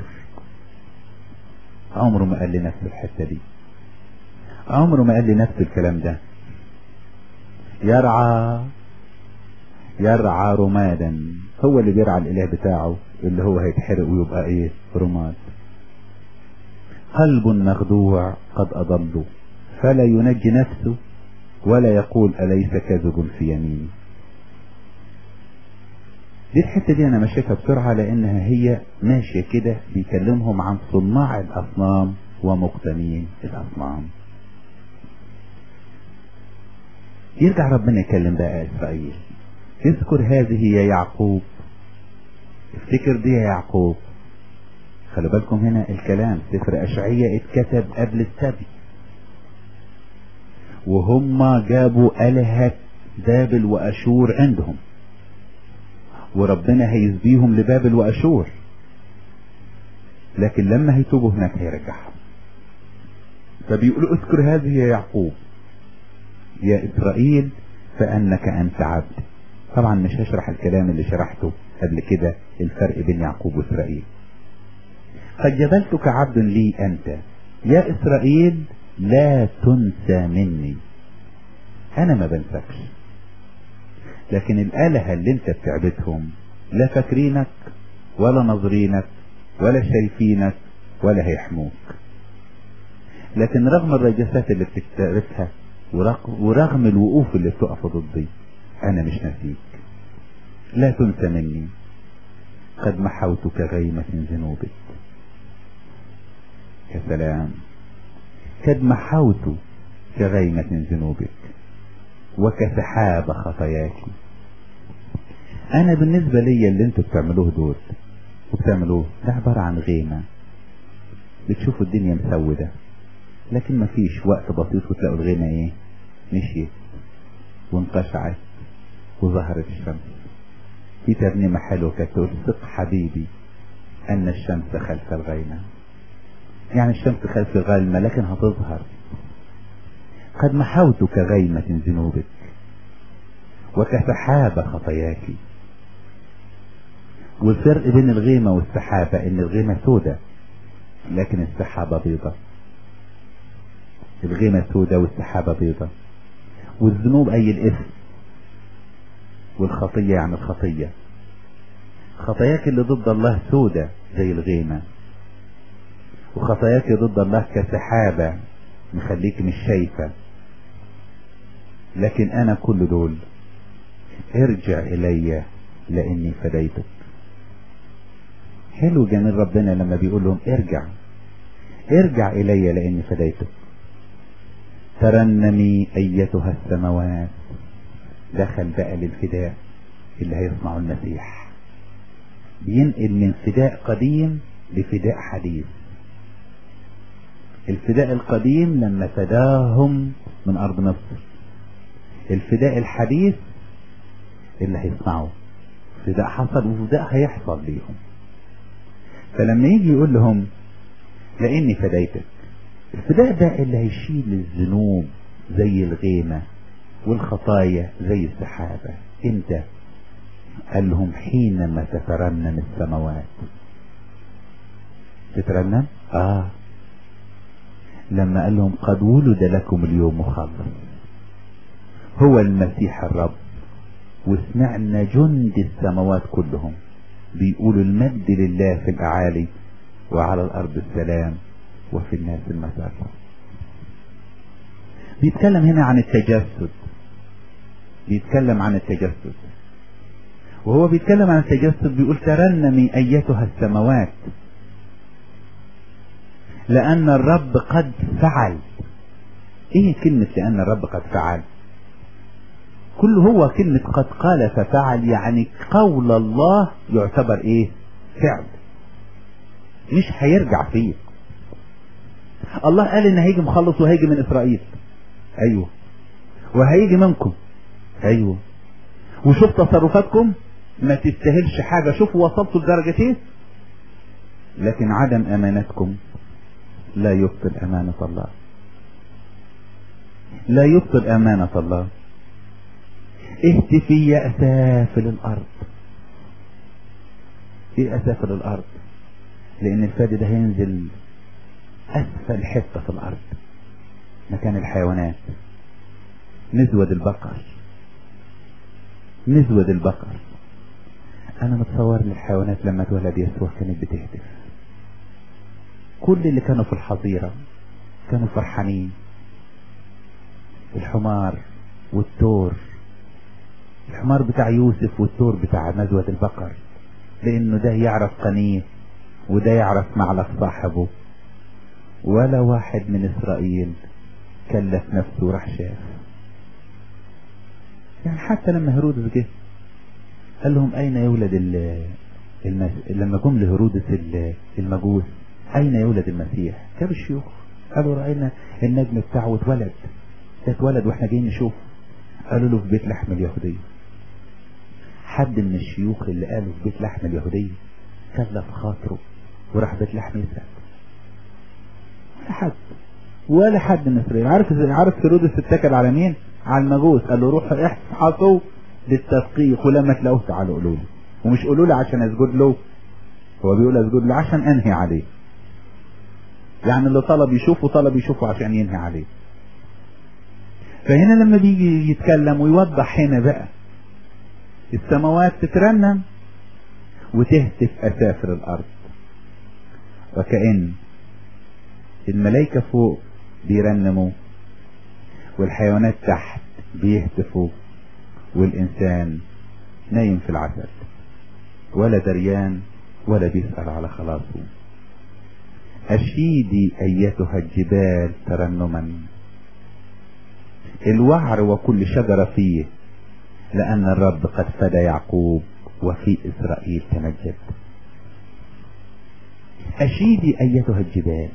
عمره ما قال لي نفس الحتة دي عمره ما قال لي نفس الكلام ده يرعى يرعى رمادا هو اللي بيرعى الاله بتاعه اللي هو هيتحرق ويبقى ايه رماد قلب مخدوع قد اضله فلا ينجي نفسه ولا يقول اليس كذب في يميني دي الحتة دي انا مشيتها بسرعة لانها هي ماشية كده بيكلمهم عن صناع الاصنام ومقتنين الاصنام يرجع ربنا يكلم بقى اسرائيل اذكر هذه يا يعقوب افتكر دي يا يعقوب خلي بالكم هنا الكلام سفر اشعية اتكتب قبل السبي وهم جابوا آلهة بابل وأشور عندهم وربنا هيسبيهم لبابل وأشور لكن لما هيتوبوا هناك هيرجعهم فبيقولوا اذكر هذه يا يعقوب يا إسرائيل فأنك أنت عبد طبعا مش هشرح الكلام اللي شرحته قبل كده الفرق بين يعقوب وإسرائيل قد جبلتك عبد لي أنت يا إسرائيل لا تنسى مني أنا ما بنسكش لكن الآلهة اللي انت بتعبدهم لا فاكرينك ولا ناظرينك ولا شايفينك ولا هيحموك لكن رغم الرجسات اللي بتكترثها ورغم الوقوف اللي بتقف ضدي انا مش نسيك لا تنسى مني قد محوتك غيمة ذنوبك يا سلام قد محوت كغيمة ذنوبك وكسحاب خطاياك انا بالنسبة لي اللي انتوا بتعملوه دول وبتعملوه ده عبارة عن غيمة بتشوفوا الدنيا مسودة لكن مفيش وقت بسيط وتلاقوا الغيمة ايه مشيت وانقشعت وظهرت الشمس في ترنيمة حلوة كانت تقول ثق حبيبي أن الشمس خلف الغيمة يعني الشمس خلف الغيمة لكن هتظهر قد محوت كغيمة ذنوبك وكسحاب خطاياك والفرق بين الغيمة والسحابة ان الغيمة سودة لكن السحابة بيضة الغيمة سودة والسحابة بيضة والذنوب اي الاسم والخطية يعني الخطية خطاياك اللي ضد الله سودة زي الغيمة وخطاياك ضد الله كسحابة مخليك مش شايفة لكن انا كل دول ارجع الي لاني فديتك حلو جميل ربنا لما بيقول لهم ارجع ارجع الي لاني فديتك ترنمي ايتها السماوات دخل بقى للفداء اللي هيصنعه المسيح بينقل من فداء قديم لفداء حديث الفداء القديم لما فداهم من ارض مصر الفداء الحديث اللي هيصنعه فداء حصل وفداء هيحصل ليهم فلما يجي يقول لهم لاني فديتك الفداء ده اللي هيشيل الذنوب زي الغيمة والخطايا زي السحابة انت قال لهم حينما تترنم السماوات تترنم اه لما قال لهم قد ولد لكم اليوم مخلص هو المسيح الرب وسمعنا جند السماوات كلهم بيقولوا المجد لله في الأعالي وعلى الأرض السلام وفي الناس المسار بيتكلم هنا عن التجسد بيتكلم عن التجسد وهو بيتكلم عن التجسد بيقول ترنمي أيتها السماوات لأن الرب قد فعل ايه كلمة لأن الرب قد فعل كل هو كلمة قد قال ففعل يعني قول الله يعتبر ايه فعل مش هيرجع فيه الله قال ان هيجي مخلص وهيجي من اسرائيل ايوه وهيجي منكم ايوه وشوف تصرفاتكم ما تستاهلش حاجة شوفوا وصلتوا لدرجة ايه لكن عدم امانتكم لا يبطل امانة الله لا يبطل امانة الله اهتفي يا اسافل الارض ايه اسافل الارض لان الفادي ده هينزل اسفل حتة في الارض مكان الحيوانات نزود البقر نزود البقر انا متصور للحيوانات لما اتولد يسوع كانت بتهتف كل اللي كانوا في الحظيرة كانوا فرحانين الحمار والتور الحمار بتاع يوسف والتور بتاع نزوة البقر لانه ده يعرف قنيه وده يعرف معلق صاحبه ولا واحد من اسرائيل كلف نفسه وراح شاف يعني حتى لما هيرودس جه قال لهم اين يولد المس... لما جم لهرودس المجوس اين يولد المسيح جاب الشيوخ قالوا راينا النجم بتاعه اتولد ده اتولد واحنا جايين نشوف قالوا له في بيت لحم اليهودية حد من الشيوخ اللي قالوا في بيت لحم اليهودية كلف خاطره وراح بيت لحم يسأل ولا حد ولا حد من اسرائيل عارف عارف هيرودس اتكل على مين على المجوس قال له روحوا احفظوا للتدقيق ولما تلاقوه تعالوا قولوا لي ومش قولوا لي عشان اسجد له هو بيقول اسجد له عشان انهي عليه يعني اللي طلب يشوفه طلب يشوفه عشان ينهي عليه فهنا لما بيجي يتكلم ويوضح هنا بقى السماوات تترنم وتهتف أسافر الأرض وكأن الملائكة فوق بيرنموا والحيوانات تحت بيهتفوا والإنسان نايم في العسل ولا دريان ولا بيسأل على خلاصه أشيدي أيتها الجبال ترنما الوعر وكل شجرة فيه لأن الرب قد فدى يعقوب وفي إسرائيل تمجد أشيدي أيتها الجبال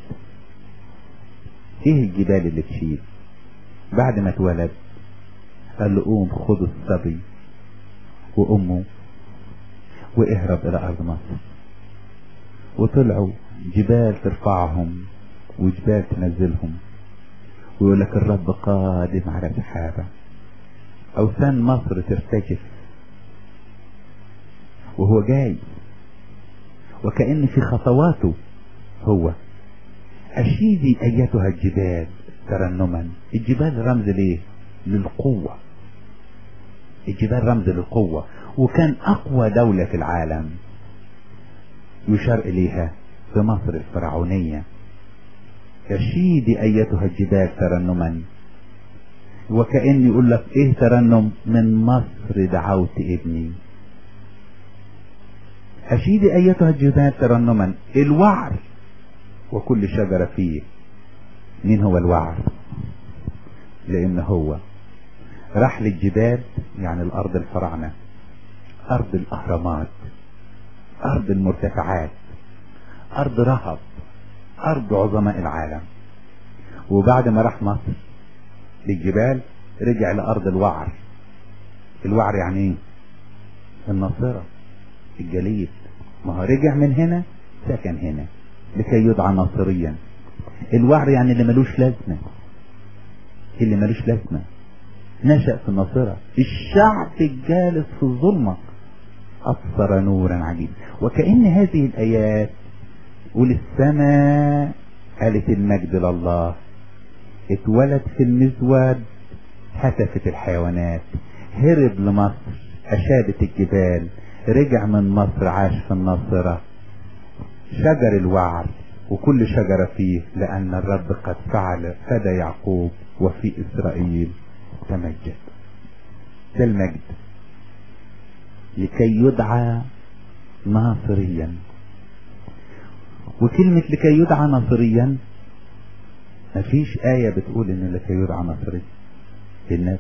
إيه الجبال اللي تشيد بعد ما اتولد قال له قوم خذوا الصبي وأمه واهرب إلى أرض مصر وطلعوا جبال ترفعهم وجبال تنزلهم ويقول لك الرب قادم على سحابة أوثان مصر ترتجف وهو جاي وكأن في خطواته هو أشيدي أيتها الجبال ترنما الجبال رمز ليه للقوة الجبال رمز للقوة وكان أقوى دولة في العالم يشار إليها في مصر الفرعونية أشيدي أيتها الجبال ترنما وكأن يقول لك إيه ترنم من مصر دعوت ابني أشيدي أيتها الجبال ترنما الوعر وكل شجرة فيه مين هو الوعر لأن هو راح للجبال يعني الأرض الفراعنة أرض الأهرامات أرض المرتفعات أرض رهب أرض عظماء العالم وبعد ما راح مصر للجبال رجع لأرض الوعر الوعر يعني ايه الناصرة الجليد ما هو رجع من هنا سكن هنا لكي يدعى ناصريا الوعر يعني اللي ملوش لازمة اللي ملوش لازمة نشأ في الناصرة الشعب الجالس في الظلمة أبصر نورا عجيبا وكأن هذه الآيات وللسماء قالت المجد لله اتولد في المزود هتفت الحيوانات هرب لمصر أشادت الجبال رجع من مصر عاش في الناصرة شجر الوعر وكل شجرة فيه لأن الرب قد فعل فدى يعقوب وفي إسرائيل تمجد ده المجد لكي يدعى ناصريا وكلمة لكي يدعى ناصريا مفيش آية بتقول إن لكي يدعى ناصري للناس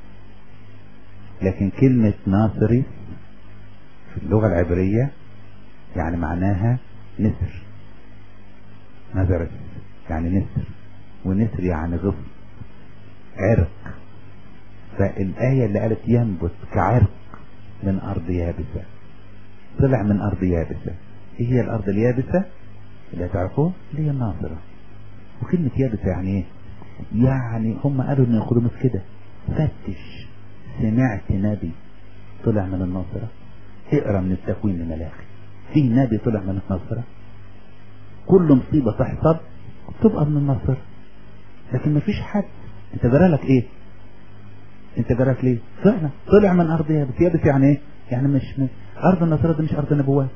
لكن كلمة ناصري في اللغة العبرية يعني معناها نسر نزرت يعني نسر ونسر يعني غصن عرق فالآية اللي قالت ينبت كعرق من أرض يابسة طلع من أرض يابسة إيه هي الأرض اليابسة اللي هتعرفوه اللي هي الناصرة وكلمة يابسة يعني إيه يعني هم قالوا إن يقولوا كده فتش سمعت نبي طلع من الناصرة اقرا من التكوين لملاخي في نبي طلع من الناصرة كل مصيبة تحصل تبقى من الناصرة لكن مفيش حد انت جرالك ايه انت جرالك ليه فعلا طلع من ارض يابس يابس يعني ايه يعني مش, مش ارض النصارى دي مش ارض نبوات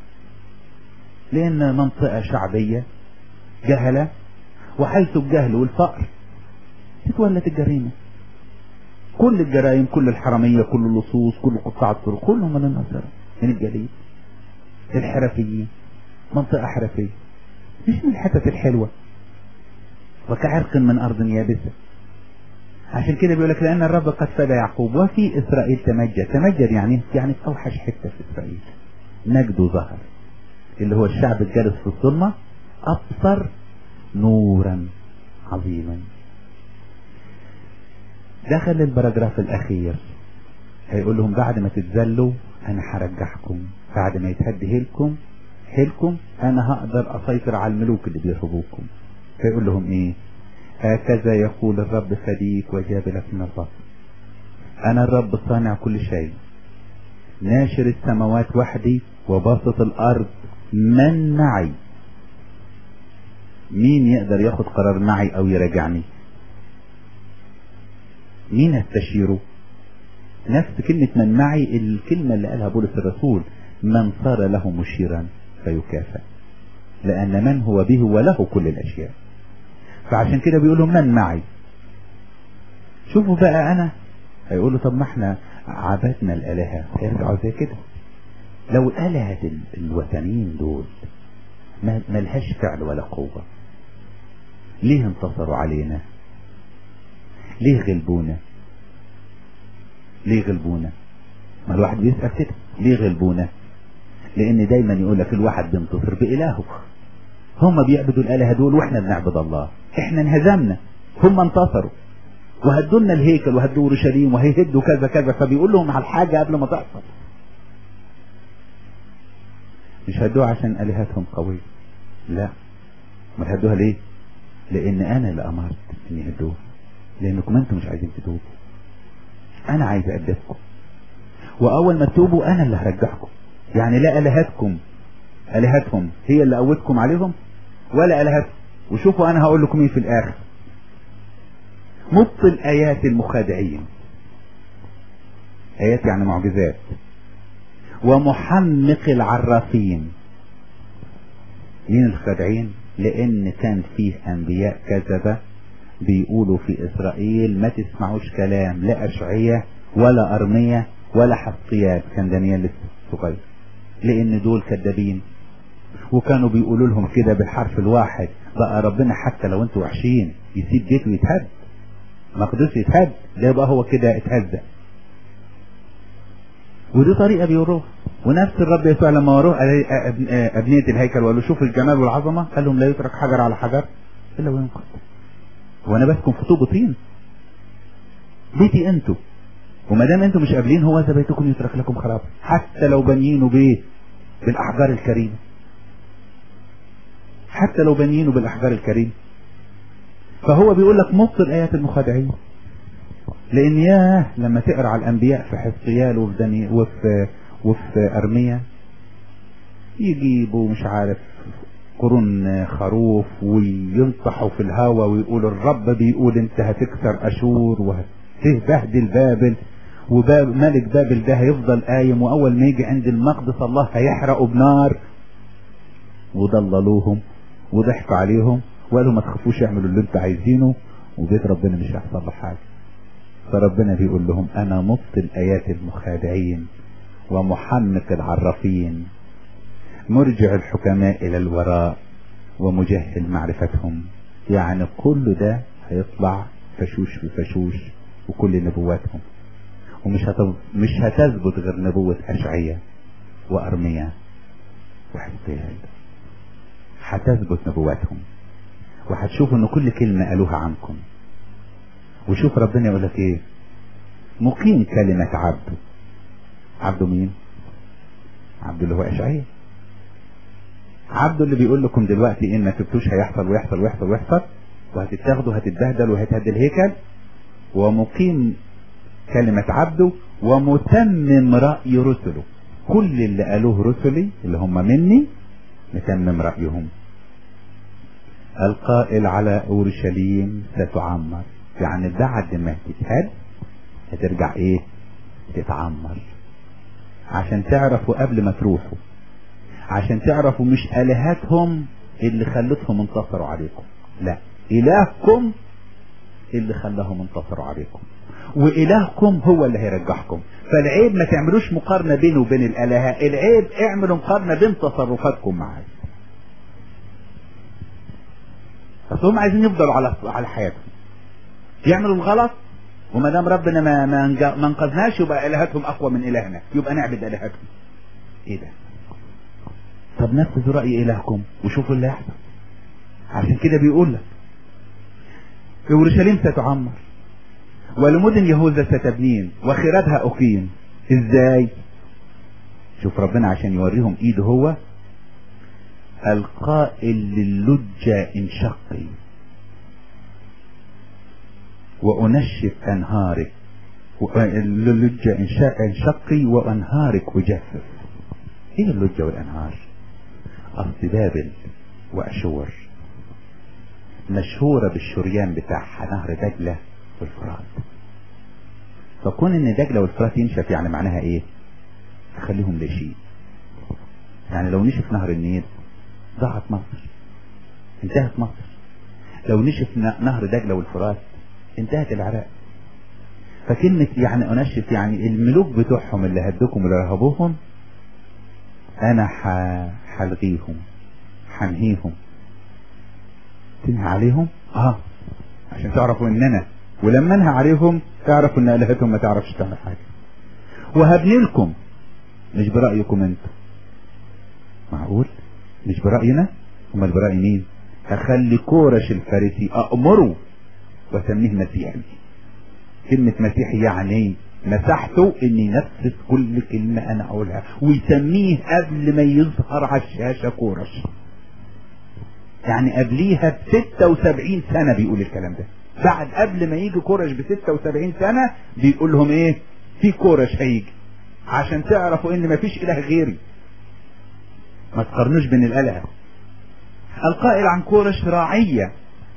لان منطقة شعبية جهلة وحيث الجهل والفقر تتولد الجريمة كل الجرائم كل الحرامية كل اللصوص كل قطاع الطرق كلهم من النصارى من الجليد الحرفيين منطقة حرفية مش من الحتت الحلوة وكعرق من أرض يابسة عشان كده بيقول لك لأن الرب قد فدى يعقوب وفي إسرائيل تمجد تمجد يعني يعني في أوحش حتة في إسرائيل مجده ظهر اللي هو الشعب الجالس في الظلمة أبصر نورا عظيما دخل البراجراف الأخير هيقول لهم بعد ما تتذلوا أنا هرجعكم بعد ما يتهد هيلكم هيلكم أنا هقدر أسيطر على الملوك اللي بيرهبوكم فيقول لهم إيه هكذا يقول الرب فديك وجاب لك من البطن أنا الرب صانع كل شيء ناشر السماوات وحدي وباسط الأرض من معي مين يقدر ياخد قرار معي أو يراجعني مين هستشيره نفس كلمة من معي الكلمة اللي قالها بولس الرسول من صار له مشيرا فيكافئ لأن من هو به وله كل الأشياء فعشان كده بيقولوا من معي شوفوا بقى أنا هيقولوا طب ما احنا عبدنا الآلهة هيرجعوا زي كده لو الآلهة الوثنيين دول ما ملهاش فعل ولا قوة ليه انتصروا علينا ليه غلبونا ليه غلبونا ما الواحد بيسأل كده ليه غلبونا لان دايما يقول لك الواحد بينتصر بإلهه هم بيعبدوا الآلهة دول واحنا بنعبد الله احنا انهزمنا هم انتصروا وهدوا لنا الهيكل وهدوا اورشليم وهيهدوا كذا كذا فبيقول لهم على الحاجة قبل ما تحصل مش هدوها عشان آلهتهم قوية لا ما هدوها ليه لان انا اللي امرت ان يهدوها لانكم انتم مش عايزين تتوبوا انا عايز اقدسكم واول ما تتوبوا انا اللي هرجعكم يعني لا الهتكم الهتهم هي اللي قوتكم عليهم ولا الهتهم وشوفوا انا هقول لكم ايه في الاخر مبطل ايات المخادعين ايات يعني معجزات ومحمق العرافين مين الخادعين لان كان فيه انبياء كذبة بيقولوا في اسرائيل ما تسمعوش كلام لا اشعية ولا ارمية ولا حسقيات كان دانيال لسه صغير لان دول كذابين وكانوا بيقولوا لهم كده بالحرف الواحد بقى ربنا حتى لو انتوا وحشين يسيب بيته يتهد مقدس يتهد ده يبقى هو كده اتهزأ ودي طريقة بيوروها ونفس الرب يسوع لما وروه أبنية الهيكل وقالوا شوف الجمال والعظمة قال لهم لا يترك حجر على حجر إلا وينقض وأنا بسكن في طوب طين بيتي أنتوا وما دام أنتوا مش قابلين هو ذا بيتكم يترك لكم خراب حتى لو بنيينه بإيه بالأحجار الكريمة حتى لو بنيينه بالأحجار الكريمة فهو بيقول لك مبطل آيات المخادعين لان ياه لما تقرا على الانبياء في حزقيال وفي دني وفي وفي ارميا يجيبوا مش عارف قرون خروف وينصحوا في الهوا ويقولوا الرب بيقول انت هتكسر اشور وهتبهدل بابل وباب ملك بابل ده هيفضل قايم واول ما يجي عند المقدس الله هيحرقوا بنار وضللوهم وضحكوا عليهم وقالوا ما تخافوش اعملوا اللي انتوا عايزينه وبيت ربنا مش هيحصل له حاجه فربنا بيقول لهم انا مبطل ايات المخادعين ومحمق العرافين مرجع الحكماء الى الوراء ومجهل معرفتهم يعني كل ده هيطلع فشوش في فشوش وكل نبواتهم ومش هتب... مش هتثبت غير نبوة أشعية وأرميا وحزقيال هتثبت نبواتهم وهتشوفوا ان كل كلمة قالوها عنكم وشوف ربنا يقول لك ايه مقيم كلمة عبده عبده مين عبده اللي هو اشعياء عبده اللي بيقول لكم دلوقتي ان ما تبتوش هيحصل ويحصل ويحصل ويحصل وهتتاخدوا هتتبهدل وهتهد الهيكل ومقيم كلمة عبده ومتمم رأي رسله كل اللي قالوه رسلي اللي هم مني متمم رأيهم القائل على اورشليم ستعمر يعني بعد ما تتهد هترجع ايه تتعمر عشان تعرفوا قبل ما تروحوا عشان تعرفوا مش الهاتهم اللي خلتهم انتصروا عليكم لا الهكم اللي خلاهم انتصروا عليكم والهكم هو اللي هيرجعكم فالعيب ما تعملوش مقارنة بينه وبين الالهة العيب اعملوا مقارنة بين تصرفاتكم معاه بس هم عايزين يفضلوا على على حياتهم يعملوا الغلط وما دام ربنا ما ما ما انقذناش يبقى الهتهم اقوى من الهنا يبقى نعبد الهتهم ايه ده طب نفذوا راي الهكم وشوفوا اللي يحصل عشان كده بيقول لك اورشليم ستعمر ولمدن يهوذا ستبنين وخيراتها اقيم ازاي شوف ربنا عشان يوريهم ايده هو القائل للجة انشقي وأنشف أنهارك اللجة انشقي وأنهارك وجفف ايه اللجة والأنهار أصل بابل وأشور مشهورة بالشريان بتاعها نهر دجلة والفرات فكون ان دجلة والفرات ينشف يعني معناها ايه تخليهم لا شيء يعني لو نشف نهر النيل ضاعت مصر انتهت مصر لو نشف نهر دجلة والفرات انتهت العراق فكلمة يعني انشف يعني الملوك بتوعهم اللي هدوكم اللي رهبوهم انا حلغيهم حنهيهم تنهي عليهم اه عشان تعرفوا ان انا ولما انهى عليهم اعرفوا ان الهتهم ما تعرفش تعمل حاجة وهبني لكم مش برأيكم انتوا معقول مش برأينا امال برأي مين هخلي كورش الفارسي أأمره وسميه مسيحي كلمة مسيحي يعني مساحته ان ينفذ كل كلمة انا اقولها ويسميه قبل ما يظهر على الشاشة كورش يعني قبليها ب 76 سنة بيقول الكلام ده بعد قبل ما يجي كورش ب 76 سنة بيقول لهم ايه في كورش هيجي عشان تعرفوا ان مفيش اله غيري ما تقارنوش بين الالهه القائل عن كورش راعية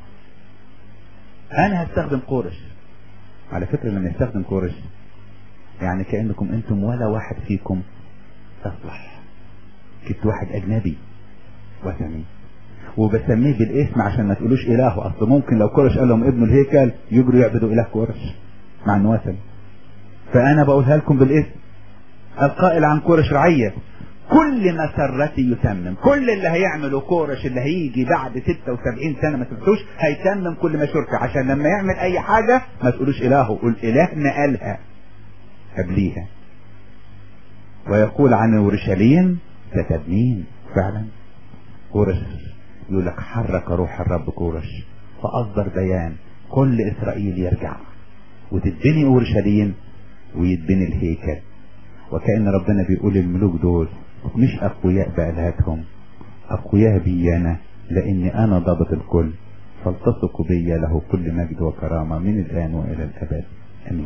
انا هستخدم كورش على فكرة لما يستخدم كورش يعني كأنكم انتم ولا واحد فيكم تصلح كنت واحد اجنبي وثني وبسميه بالاسم عشان ما تقولوش الهه اصل ممكن لو كورش قال لهم ابن الهيكل يجروا يعبدوا اله كورش مع انه وثني فانا بقولها لكم بالاسم القائل عن كورش رعية كل مسرتي يتمم كل اللي هيعمله كورش اللي هيجي بعد 76 سنة ما تبحثوش هيتمم كل ما شرك عشان لما يعمل اي حاجة ما تقولوش الهه قول الهنا قالها قبليها ويقول عن اورشليم ستبنين فعلا كورش يقول لك حرك روح الرب كورش فاصدر بيان كل اسرائيل يرجع وتتبني اورشليم ويتبني الهيكل وكأن ربنا بيقول الملوك دول مش أقوياء بآلهتهم أقوياء بي أنا لأني أنا ضابط الكل فالتصقوا بي له كل مجد وكرامة من الآن وإلى الأبد أمين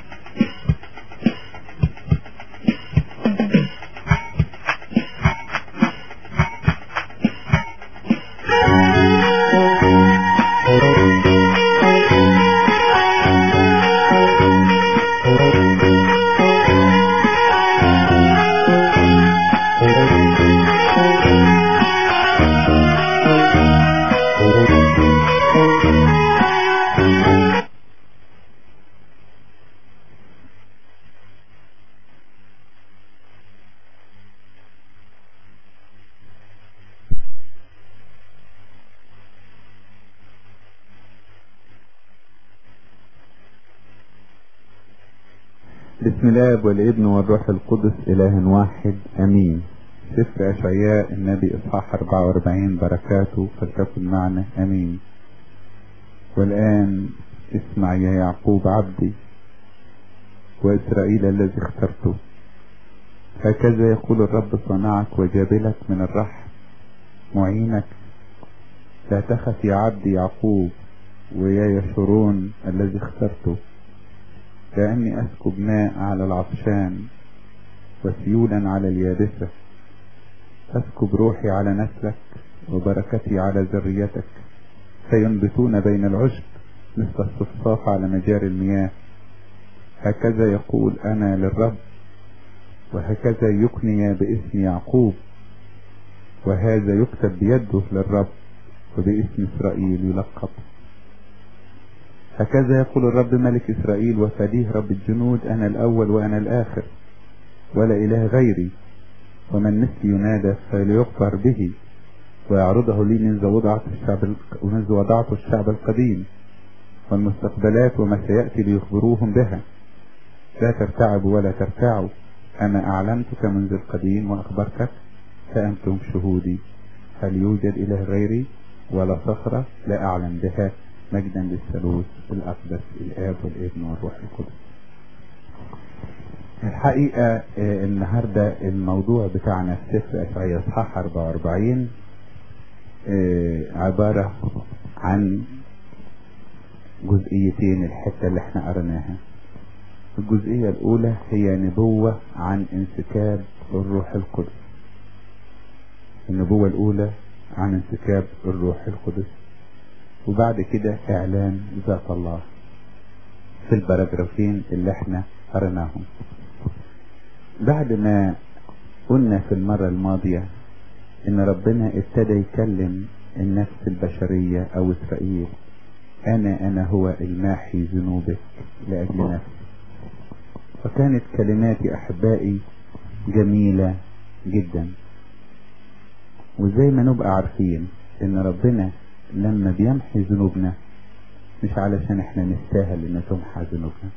بسم الله والابن والروح القدس إله واحد أمين سفر أشعياء النبي إصحاح 44 بركاته فلتكن معنا أمين والآن اسمع يا يعقوب عبدي وإسرائيل الذي اخترته هكذا يقول الرب صنعك وجابلك من الرحم معينك لا تخف يا عبدي يعقوب ويا يشرون الذي اخترته كأني أسكب ماء على العطشان وسيولا على اليابسة أسكب روحي على نسلك وبركتي على ذريتك فينبتون بين العشب مثل الصفصاف على مجاري المياه هكذا يقول أنا للرب وهكذا يكني باسم يعقوب وهذا يكتب بيده للرب وباسم إسرائيل يلقب هكذا يقول الرب ملك إسرائيل وفديه رب الجنود أنا الأول وأنا الآخر ولا إله غيري ومن مثلي ينادى فليغفر به ويعرضه لي منذ وضعت الشعب منذ وضعته الشعب القديم والمستقبلات وما سيأتي ليخبروهم بها لا ترتعبوا ولا ترتاعوا أنا أعلمتك منذ القديم وأخبرتك فأنتم شهودي هل يوجد إله غيري ولا صخرة لا أعلم بها مجدا للثالوث الأقدس الآب والابن والروح القدس الحقيقة آه، النهاردة الموضوع بتاعنا في سفر أشعياء إصحاح 44 آه، عبارة عن جزئيتين الحتة اللي احنا قرناها الجزئية الأولى هي نبوة عن انسكاب الروح القدس النبوة الأولى عن انسكاب الروح القدس وبعد كده إعلان ذات الله في البراجرافين اللي احنا قرناهم بعد ما قلنا في المرة الماضية ان ربنا ابتدى يكلم النفس البشرية او اسرائيل انا انا هو الماحي ذنوبك لاجل نفسي وكانت كلماتي احبائي جميلة جدا وزي ما نبقى عارفين ان ربنا لما بيمحي ذنوبنا مش علشان احنا نستاهل ان تمحى ذنوبنا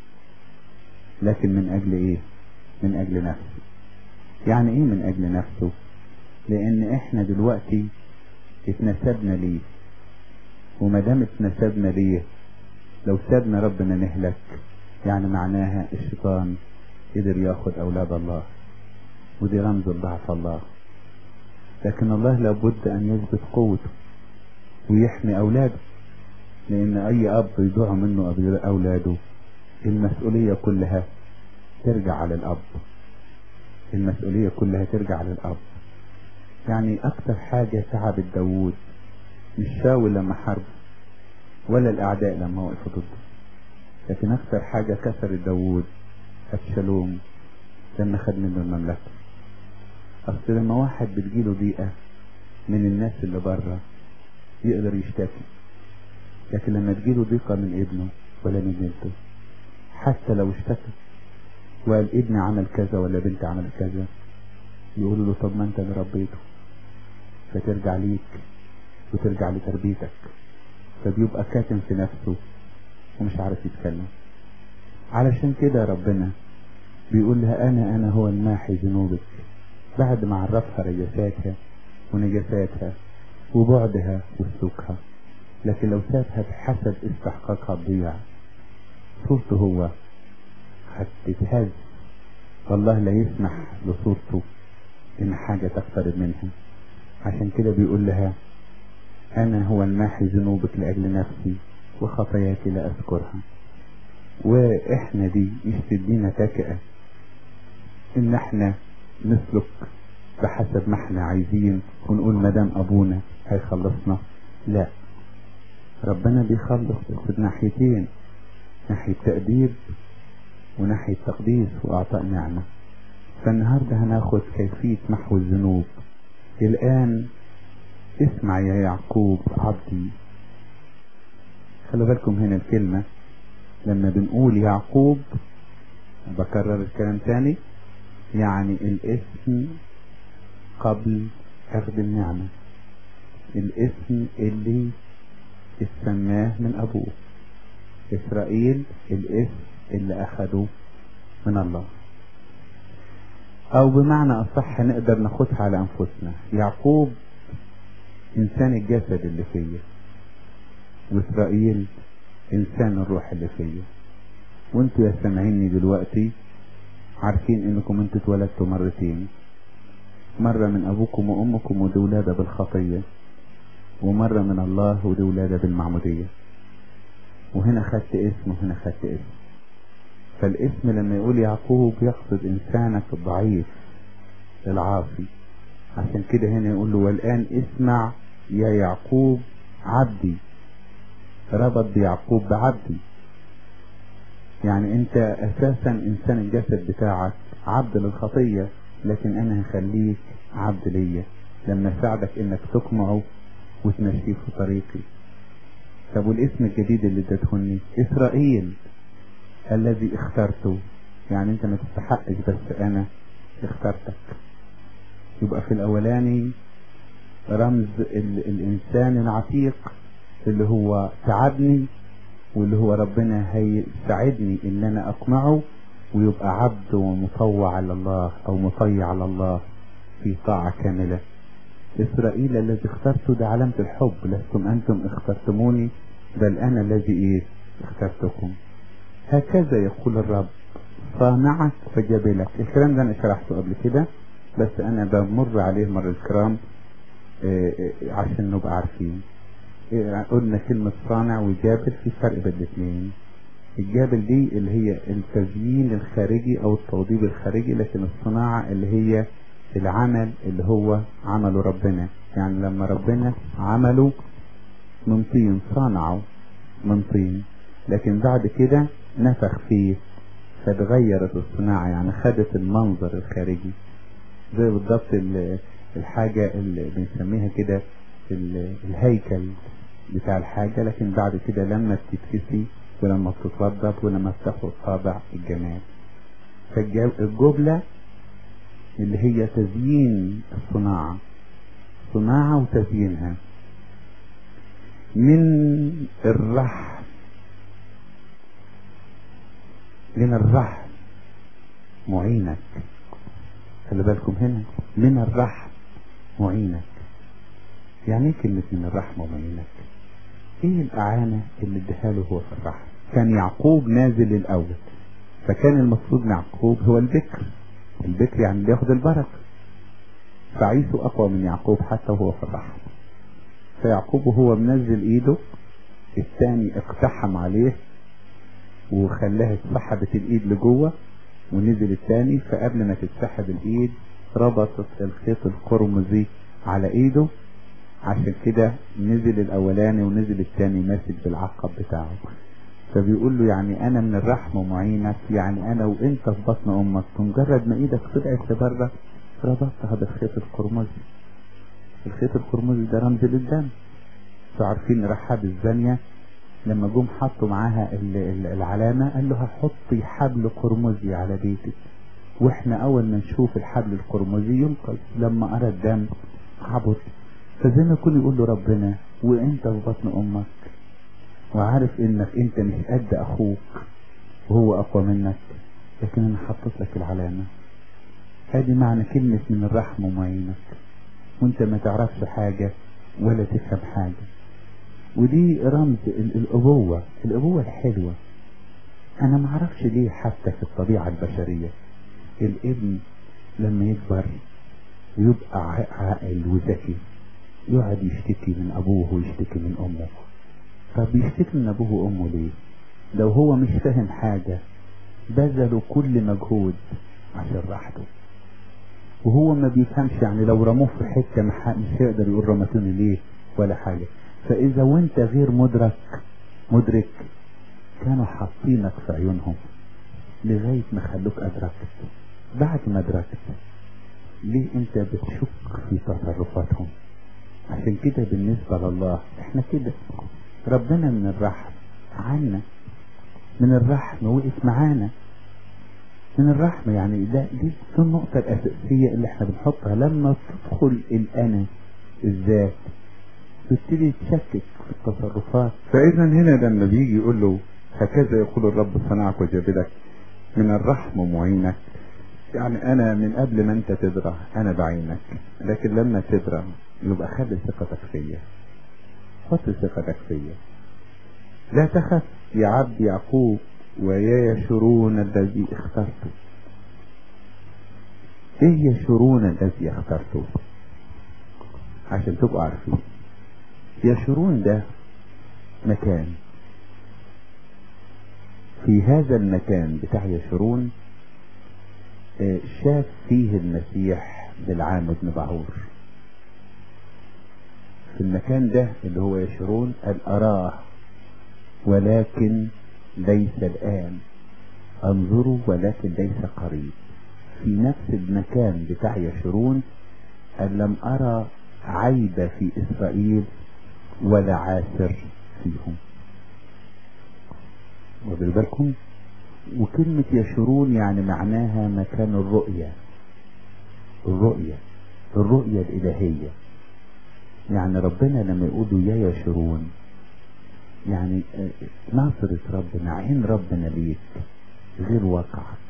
لكن من اجل ايه من اجل نفسه يعني ايه من اجل نفسه لان احنا دلوقتي اتنسبنا ليه وما دام اتنسبنا ليه لو سابنا ربنا نهلك يعني معناها الشيطان قدر ياخد اولاد الله ودي رمز ضعف الله لكن الله لابد ان يثبت قوته ويحمي اولاده لان اي اب يضيع منه اولاده المسؤولية كلها ترجع على الاب المسؤولية كلها ترجع على الاب يعني اكتر حاجة تعبت داوود مش شاول لما حرب ولا الاعداء لما وقفوا ضده لكن اكتر حاجة كسرت داوود ابشالوم لما خد منه المملكة اصل لما واحد بتجيله ضيقة من الناس اللي بره يقدر يشتكي لكن لما تجيله ضيقة من ابنه ولا من بنته حتى لو اشتكى وقال ابني عمل كذا ولا بنتي عمل كذا يقولوا له طب ما انت اللي ربيته فترجع ليك وترجع لتربيتك فبيبقى كاتم في نفسه ومش عارف يتكلم علشان كده ربنا بيقول لها انا انا هو الماحي ذنوبك بعد ما عرفها رجساتها ونجاساتها وبعدها وسلوكها لكن لو سابها بحسب استحقاقها تضيع صورته هو هتتهز والله لا يسمح لصورته ان حاجة تقترب منها عشان كده بيقول لها انا هو الماحي ذنوبك لاجل نفسي وخطاياك لا اذكرها واحنا دي مش تدينا تكئة ان احنا نسلك بحسب ما احنا عايزين ونقول مدام ابونا هيخلصنا لا ربنا بيخلص بس ناحيتين ناحية تأديب وناحية تقديس وإعطاء نعمة فالنهاردة هناخد كيفية محو الذنوب الآن اسمع يا يعقوب عبدي خلوا بالكم هنا الكلمة لما بنقول يعقوب بكرر الكلام تاني يعني الاسم قبل أخذ النعمة الاسم اللي استماه من أبوه إسرائيل الاسم اللي أخده من الله أو بمعنى أصح نقدر ناخدها على أنفسنا يعقوب إنسان الجسد اللي فيا وإسرائيل إنسان الروح اللي فيا وانتوا يا سامعيني دلوقتي عارفين انكم انتوا اتولدتوا مرتين مرة من ابوكم وامكم ودي ولادة بالخطية ومرة من الله ودي ولادة بالمعمودية وهنا خدت اسم وهنا خدت اسم فالاسم لما يقول يعقوب يقصد انسانك الضعيف العاصي عشان كده هنا يقول له والان اسمع يا يعقوب عبدي ربط بيعقوب بعبدي يعني انت اساسا انسان الجسد بتاعك عبد للخطية لكن انا هخليك عبد ليا لما اساعدك انك تقمعه وتمشيه في طريقي طب والاسم الجديد اللي اديتهني اسرائيل الذي اخترته يعني انت ما تستحقش بس انا اخترتك يبقى في الاولاني رمز ال الانسان العتيق اللي هو تعبني واللي هو ربنا هيساعدني ان انا اقمعه ويبقى عبد ومطوع على الله او مطيع على الله في طاعة كاملة اسرائيل الذي اخترته ده علامة الحب لستم انتم اخترتموني بل انا الذي ايه اخترتكم هكذا يقول الرب صانعك فجبلك الكلام ده انا شرحته قبل كده بس انا بمر عليه مرة الكرام اه اه عشان نبقى عارفين قلنا كلمة صانع وجابل في فرق بين الاثنين الجابل دي اللي هي التزيين الخارجي او التوضيب الخارجي لكن الصناعة اللي هي العمل اللي هو عمله ربنا يعني لما ربنا عمله من طين صنعه من طين لكن بعد كده نفخ فيه فتغيرت الصناعة يعني خدت المنظر الخارجي زي بالضبط الحاجة اللي بنسميها كده الهيكل بتاع الحاجة لكن بعد كده لما بتتكسي ولما بتتوضب ولما بتاخد طابع الجمال فالجبلة اللي هي تزيين الصناعة صناعة وتزيينها من الرحم من الرحم معينك خلي بالكم هنا من الرحم معينك يعني ايه كلمة من الرحم ومعينك ايه الاعانة اللي اديها له هو في الرحم كان يعقوب نازل الاول فكان المفروض يعقوب هو البكر البكر يعني بياخد البركة فعيسو اقوى من يعقوب حتى وهو في الرحم فيعقوب وهو منزل ايده الثاني اقتحم عليه وخلاها اتسحبت الايد لجوه ونزل الثاني فقبل ما تتسحب الايد ربطت الخيط القرمزي على ايده عشان كده نزل الاولاني ونزل الثاني ماسك بالعقب بتاعه فبيقول له يعني انا من الرحم ومعينك يعني انا وانت في بطن امك بمجرد ما ايدك طلعت لبره ربطتها بالخيط القرمزي الخيط القرمزي ده رمز للدم عارفين رحاب الزانية لما جم حطوا معاها العلامة قال له هحطي حبل قرمزي على بيتك واحنا اول ما نشوف الحبل القرمزي ينقذ لما ارى الدم عبر فزي ما يكون يقول له ربنا وانت في بطن امك وعارف انك انت مش قد اخوك وهو اقوى منك لكن انا حطيت لك العلامة هذه معنى كلمة من الرحم ومعينك وانت ما تعرفش حاجة ولا تفهم حاجة ودي رمز الابوة الابوة الحلوة انا ما اعرفش ليه حتى في الطبيعة البشرية الابن لما يكبر ويبقى عاقل وذكي يقعد يشتكي من ابوه ويشتكي من امه طب يشتكي من ابوه وامه ليه لو هو مش فاهم حاجة بذلوا كل مجهود عشان راحته وهو ما بيفهمش يعني لو رموه في حتة مش هيقدر يقول رمتوني ليه ولا حاجة فاذا وانت غير مدرك مدرك كانوا حاطينك في عيونهم لغاية ما خلوك ادركت بعد ما ادركت ليه انت بتشك في تصرفاتهم عشان كده بالنسبة لله احنا كده ربنا من الرحم عنا من الرحم وقف معانا من الرحمة يعني ده دي النقطة الأساسية اللي احنا بنحطها لما تدخل الأنا الذات تبتدي تشكك في التصرفات فإذا هنا لما بيجي يقول له هكذا يقول الرب صنعك وجابلك من الرحم معينك يعني أنا من قبل ما أنت تدرى أنا بعينك لكن لما تدرى يبقى خلي ثقتك فيا حط ثقتك فيا لا تخف يا عبد يعقوب ويا يشرون الذي اخترته ايه يشرون الذي اخترته عشان تبقوا عارفين يشرون ده مكان في هذا المكان بتاع يشرون شاف فيه المسيح بالعام بن بعور في المكان ده اللي هو يشرون قال أراه ولكن ليس الآن انظروا ولكن ليس قريب في نفس المكان بتاع يشرون قال لم أرى عيب في إسرائيل ولا عاسر فيهم واخدوا بالكم وكلمة يشرون يعني معناها مكان الرؤية الرؤية الرؤية الإلهية يعني ربنا لما يقولوا يا يشرون يعني ناصرة ربنا عين ربنا ليك غير واقعك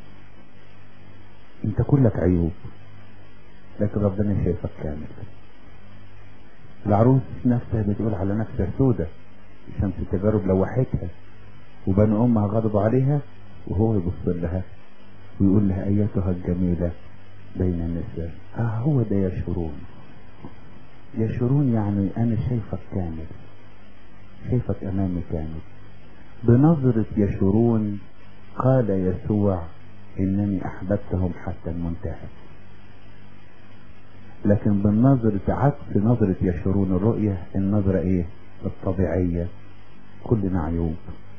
انت كلك عيوب لكن ربنا شايفك كامل العروس نفسها بتقول على نفسها سودة شمس التجارب لوحتها وبنو امها غضبوا عليها وهو يبص لها ويقول لها ايتها الجميلة بين النساء اه هو ده يشرون يشرون يعني انا شايفك كامل شايفك امامي كامل بنظرة يشرون قال يسوع انني احببتهم حتى المنتهى لكن بالنظرة عكس نظرة يشرون الرؤية النظرة ايه الطبيعية كلنا عيوب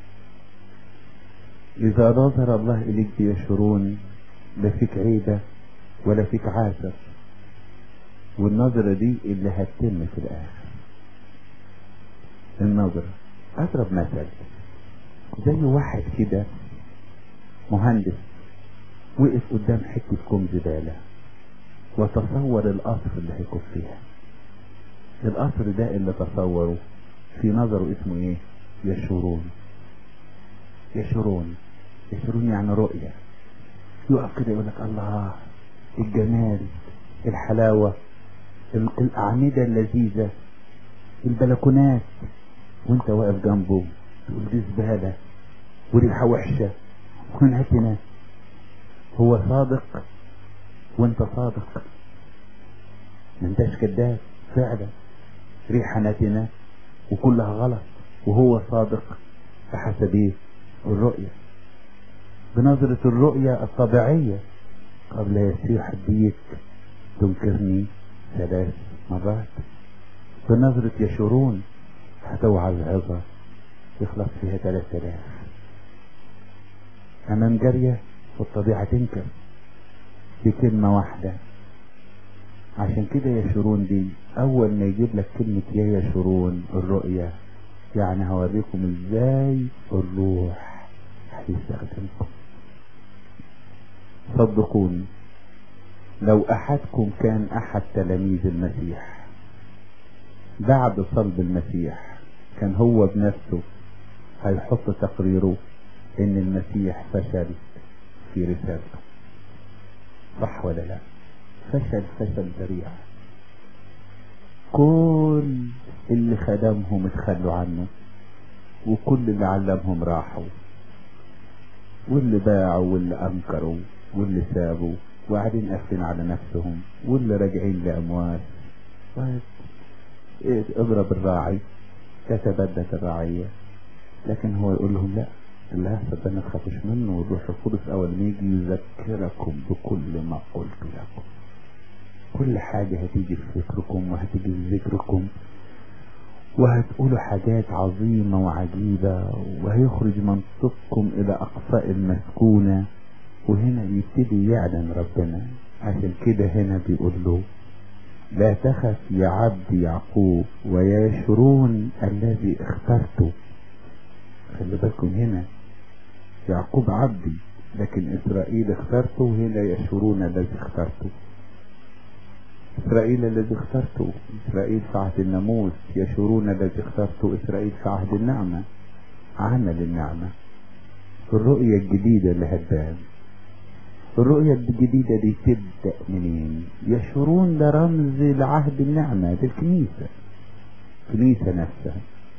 اذا نظر الله اليك بيشرون لا فيك عيبة ولا فيك عاسر والنظرة دي اللي هتتم في الاخر النظرة اضرب مثل زي واحد كده مهندس وقف قدام حتة كوم زبالة وتصور القصر اللي هيكون فيها القصر ده اللي تصوره في نظره اسمه ايه يشورون يشورون يشرون يعني رؤية يقف كده يقول لك الله الجمال الحلاوة ال- الأعمدة اللذيذة البلكونات وانت واقف جنبه تقول دي زبالة وريحة وحشة ونعتنا هو صادق وانت صادق ما انتش كذاب فعلا ريحة نتنة وكلها غلط وهو صادق بحسب ايه الرؤية بنظرة الرؤية الطبيعية قبل يسيح بيك تنكرني ثلاث مرات بنظرة يشورون هتوعى العظة يخلص فيها ثلاث آلاف أمام جارية والطبيعة تنكر بكلمة واحدة عشان كده يشورون دي أول ما يجيب لك كلمة يا يشورون الرؤية يعني هوريكم ازاي الروح هيستخدمكم صدقوني لو أحدكم كان أحد تلاميذ المسيح بعد صلب المسيح كان هو بنفسه هيحط تقريره ان المسيح فشل في رسالته صح ولا لا فشل فشل ذريع كل اللي خدمهم اتخلوا عنه وكل اللي علمهم راحوا واللي باعوا واللي انكروا واللي سابوا وقاعدين قافلين على نفسهم واللي راجعين لاموال طيب إيه اضرب الراعي تتبدد الرعية لكن هو يقول لهم لا اللي هيحصل ده ما تخافوش منه والروح القدس اول ما يجي يذكركم بكل ما قلت لكم كل حاجة هتيجي في فكركم وهتيجي في ذكركم وهتقولوا حاجات عظيمة وعجيبة وهيخرج منطقكم إلى أقصاء المسكونة وهنا يبتدي يعلن ربنا عشان كده هنا بيقول له لا تخف يا عبد يعقوب ويا شرون الذي اخترته خلي بالكم هنا يعقوب عبدي لكن إسرائيل اخترته هنا يشورون الذي اخترته إسرائيل الذي اخترته إسرائيل في عهد الناموس يشورون الذي اخترته إسرائيل في عهد النعمة عمل النعمة الرؤية الجديدة اللي هتبان الرؤية الجديدة دي تبدأ منين يشورون ده رمز لعهد النعمة دي الكنيسة الكنيسة نفسها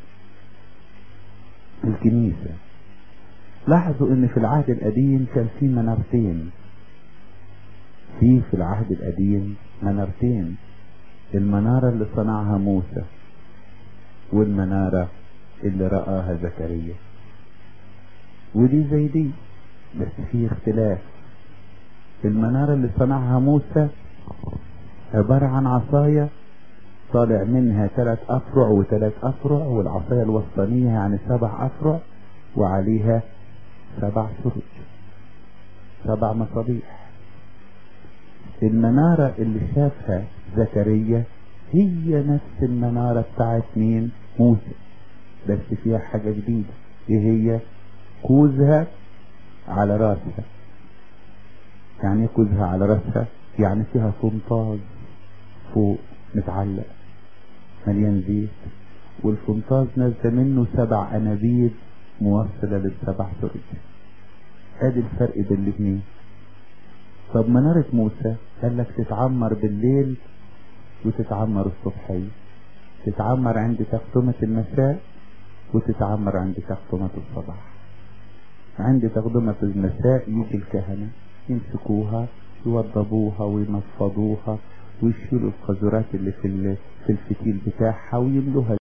الكنيسة لاحظوا ان في العهد القديم كان في منارتين في في العهد القديم منارتين المنارة اللي صنعها موسى والمنارة اللي رآها زكريا ودي زي دي بس في اختلاف المنارة اللي صنعها موسى عبارة عن عصاية طالع منها ثلاث أفرع وثلاث أفرع والعصاية الوسطانية يعني سبع أفرع وعليها سبع سرج سبع مصابيح المنارة اللي شافها زكريا هي نفس المنارة بتاعت مين موسى بس فيها حاجة جديدة ايه هي كوزها على راسها يعني ايه كوزها على راسها يعني فيها فنطاز فوق متعلق مليان زيت والفنطاز نازله منه سبع انابيب موصله للسبع سرج ادي الفرق بين الاثنين طب منارة موسى قال لك تتعمر بالليل وتتعمر الصبحية تتعمر عند تقدمة المساء وتتعمر عند تقدمة الصباح عند تقدمة المساء يجي الكهنة يمسكوها يوضبوها وينفضوها ويشيلوا القذورات اللي في في الفتيل بتاعها ويملوها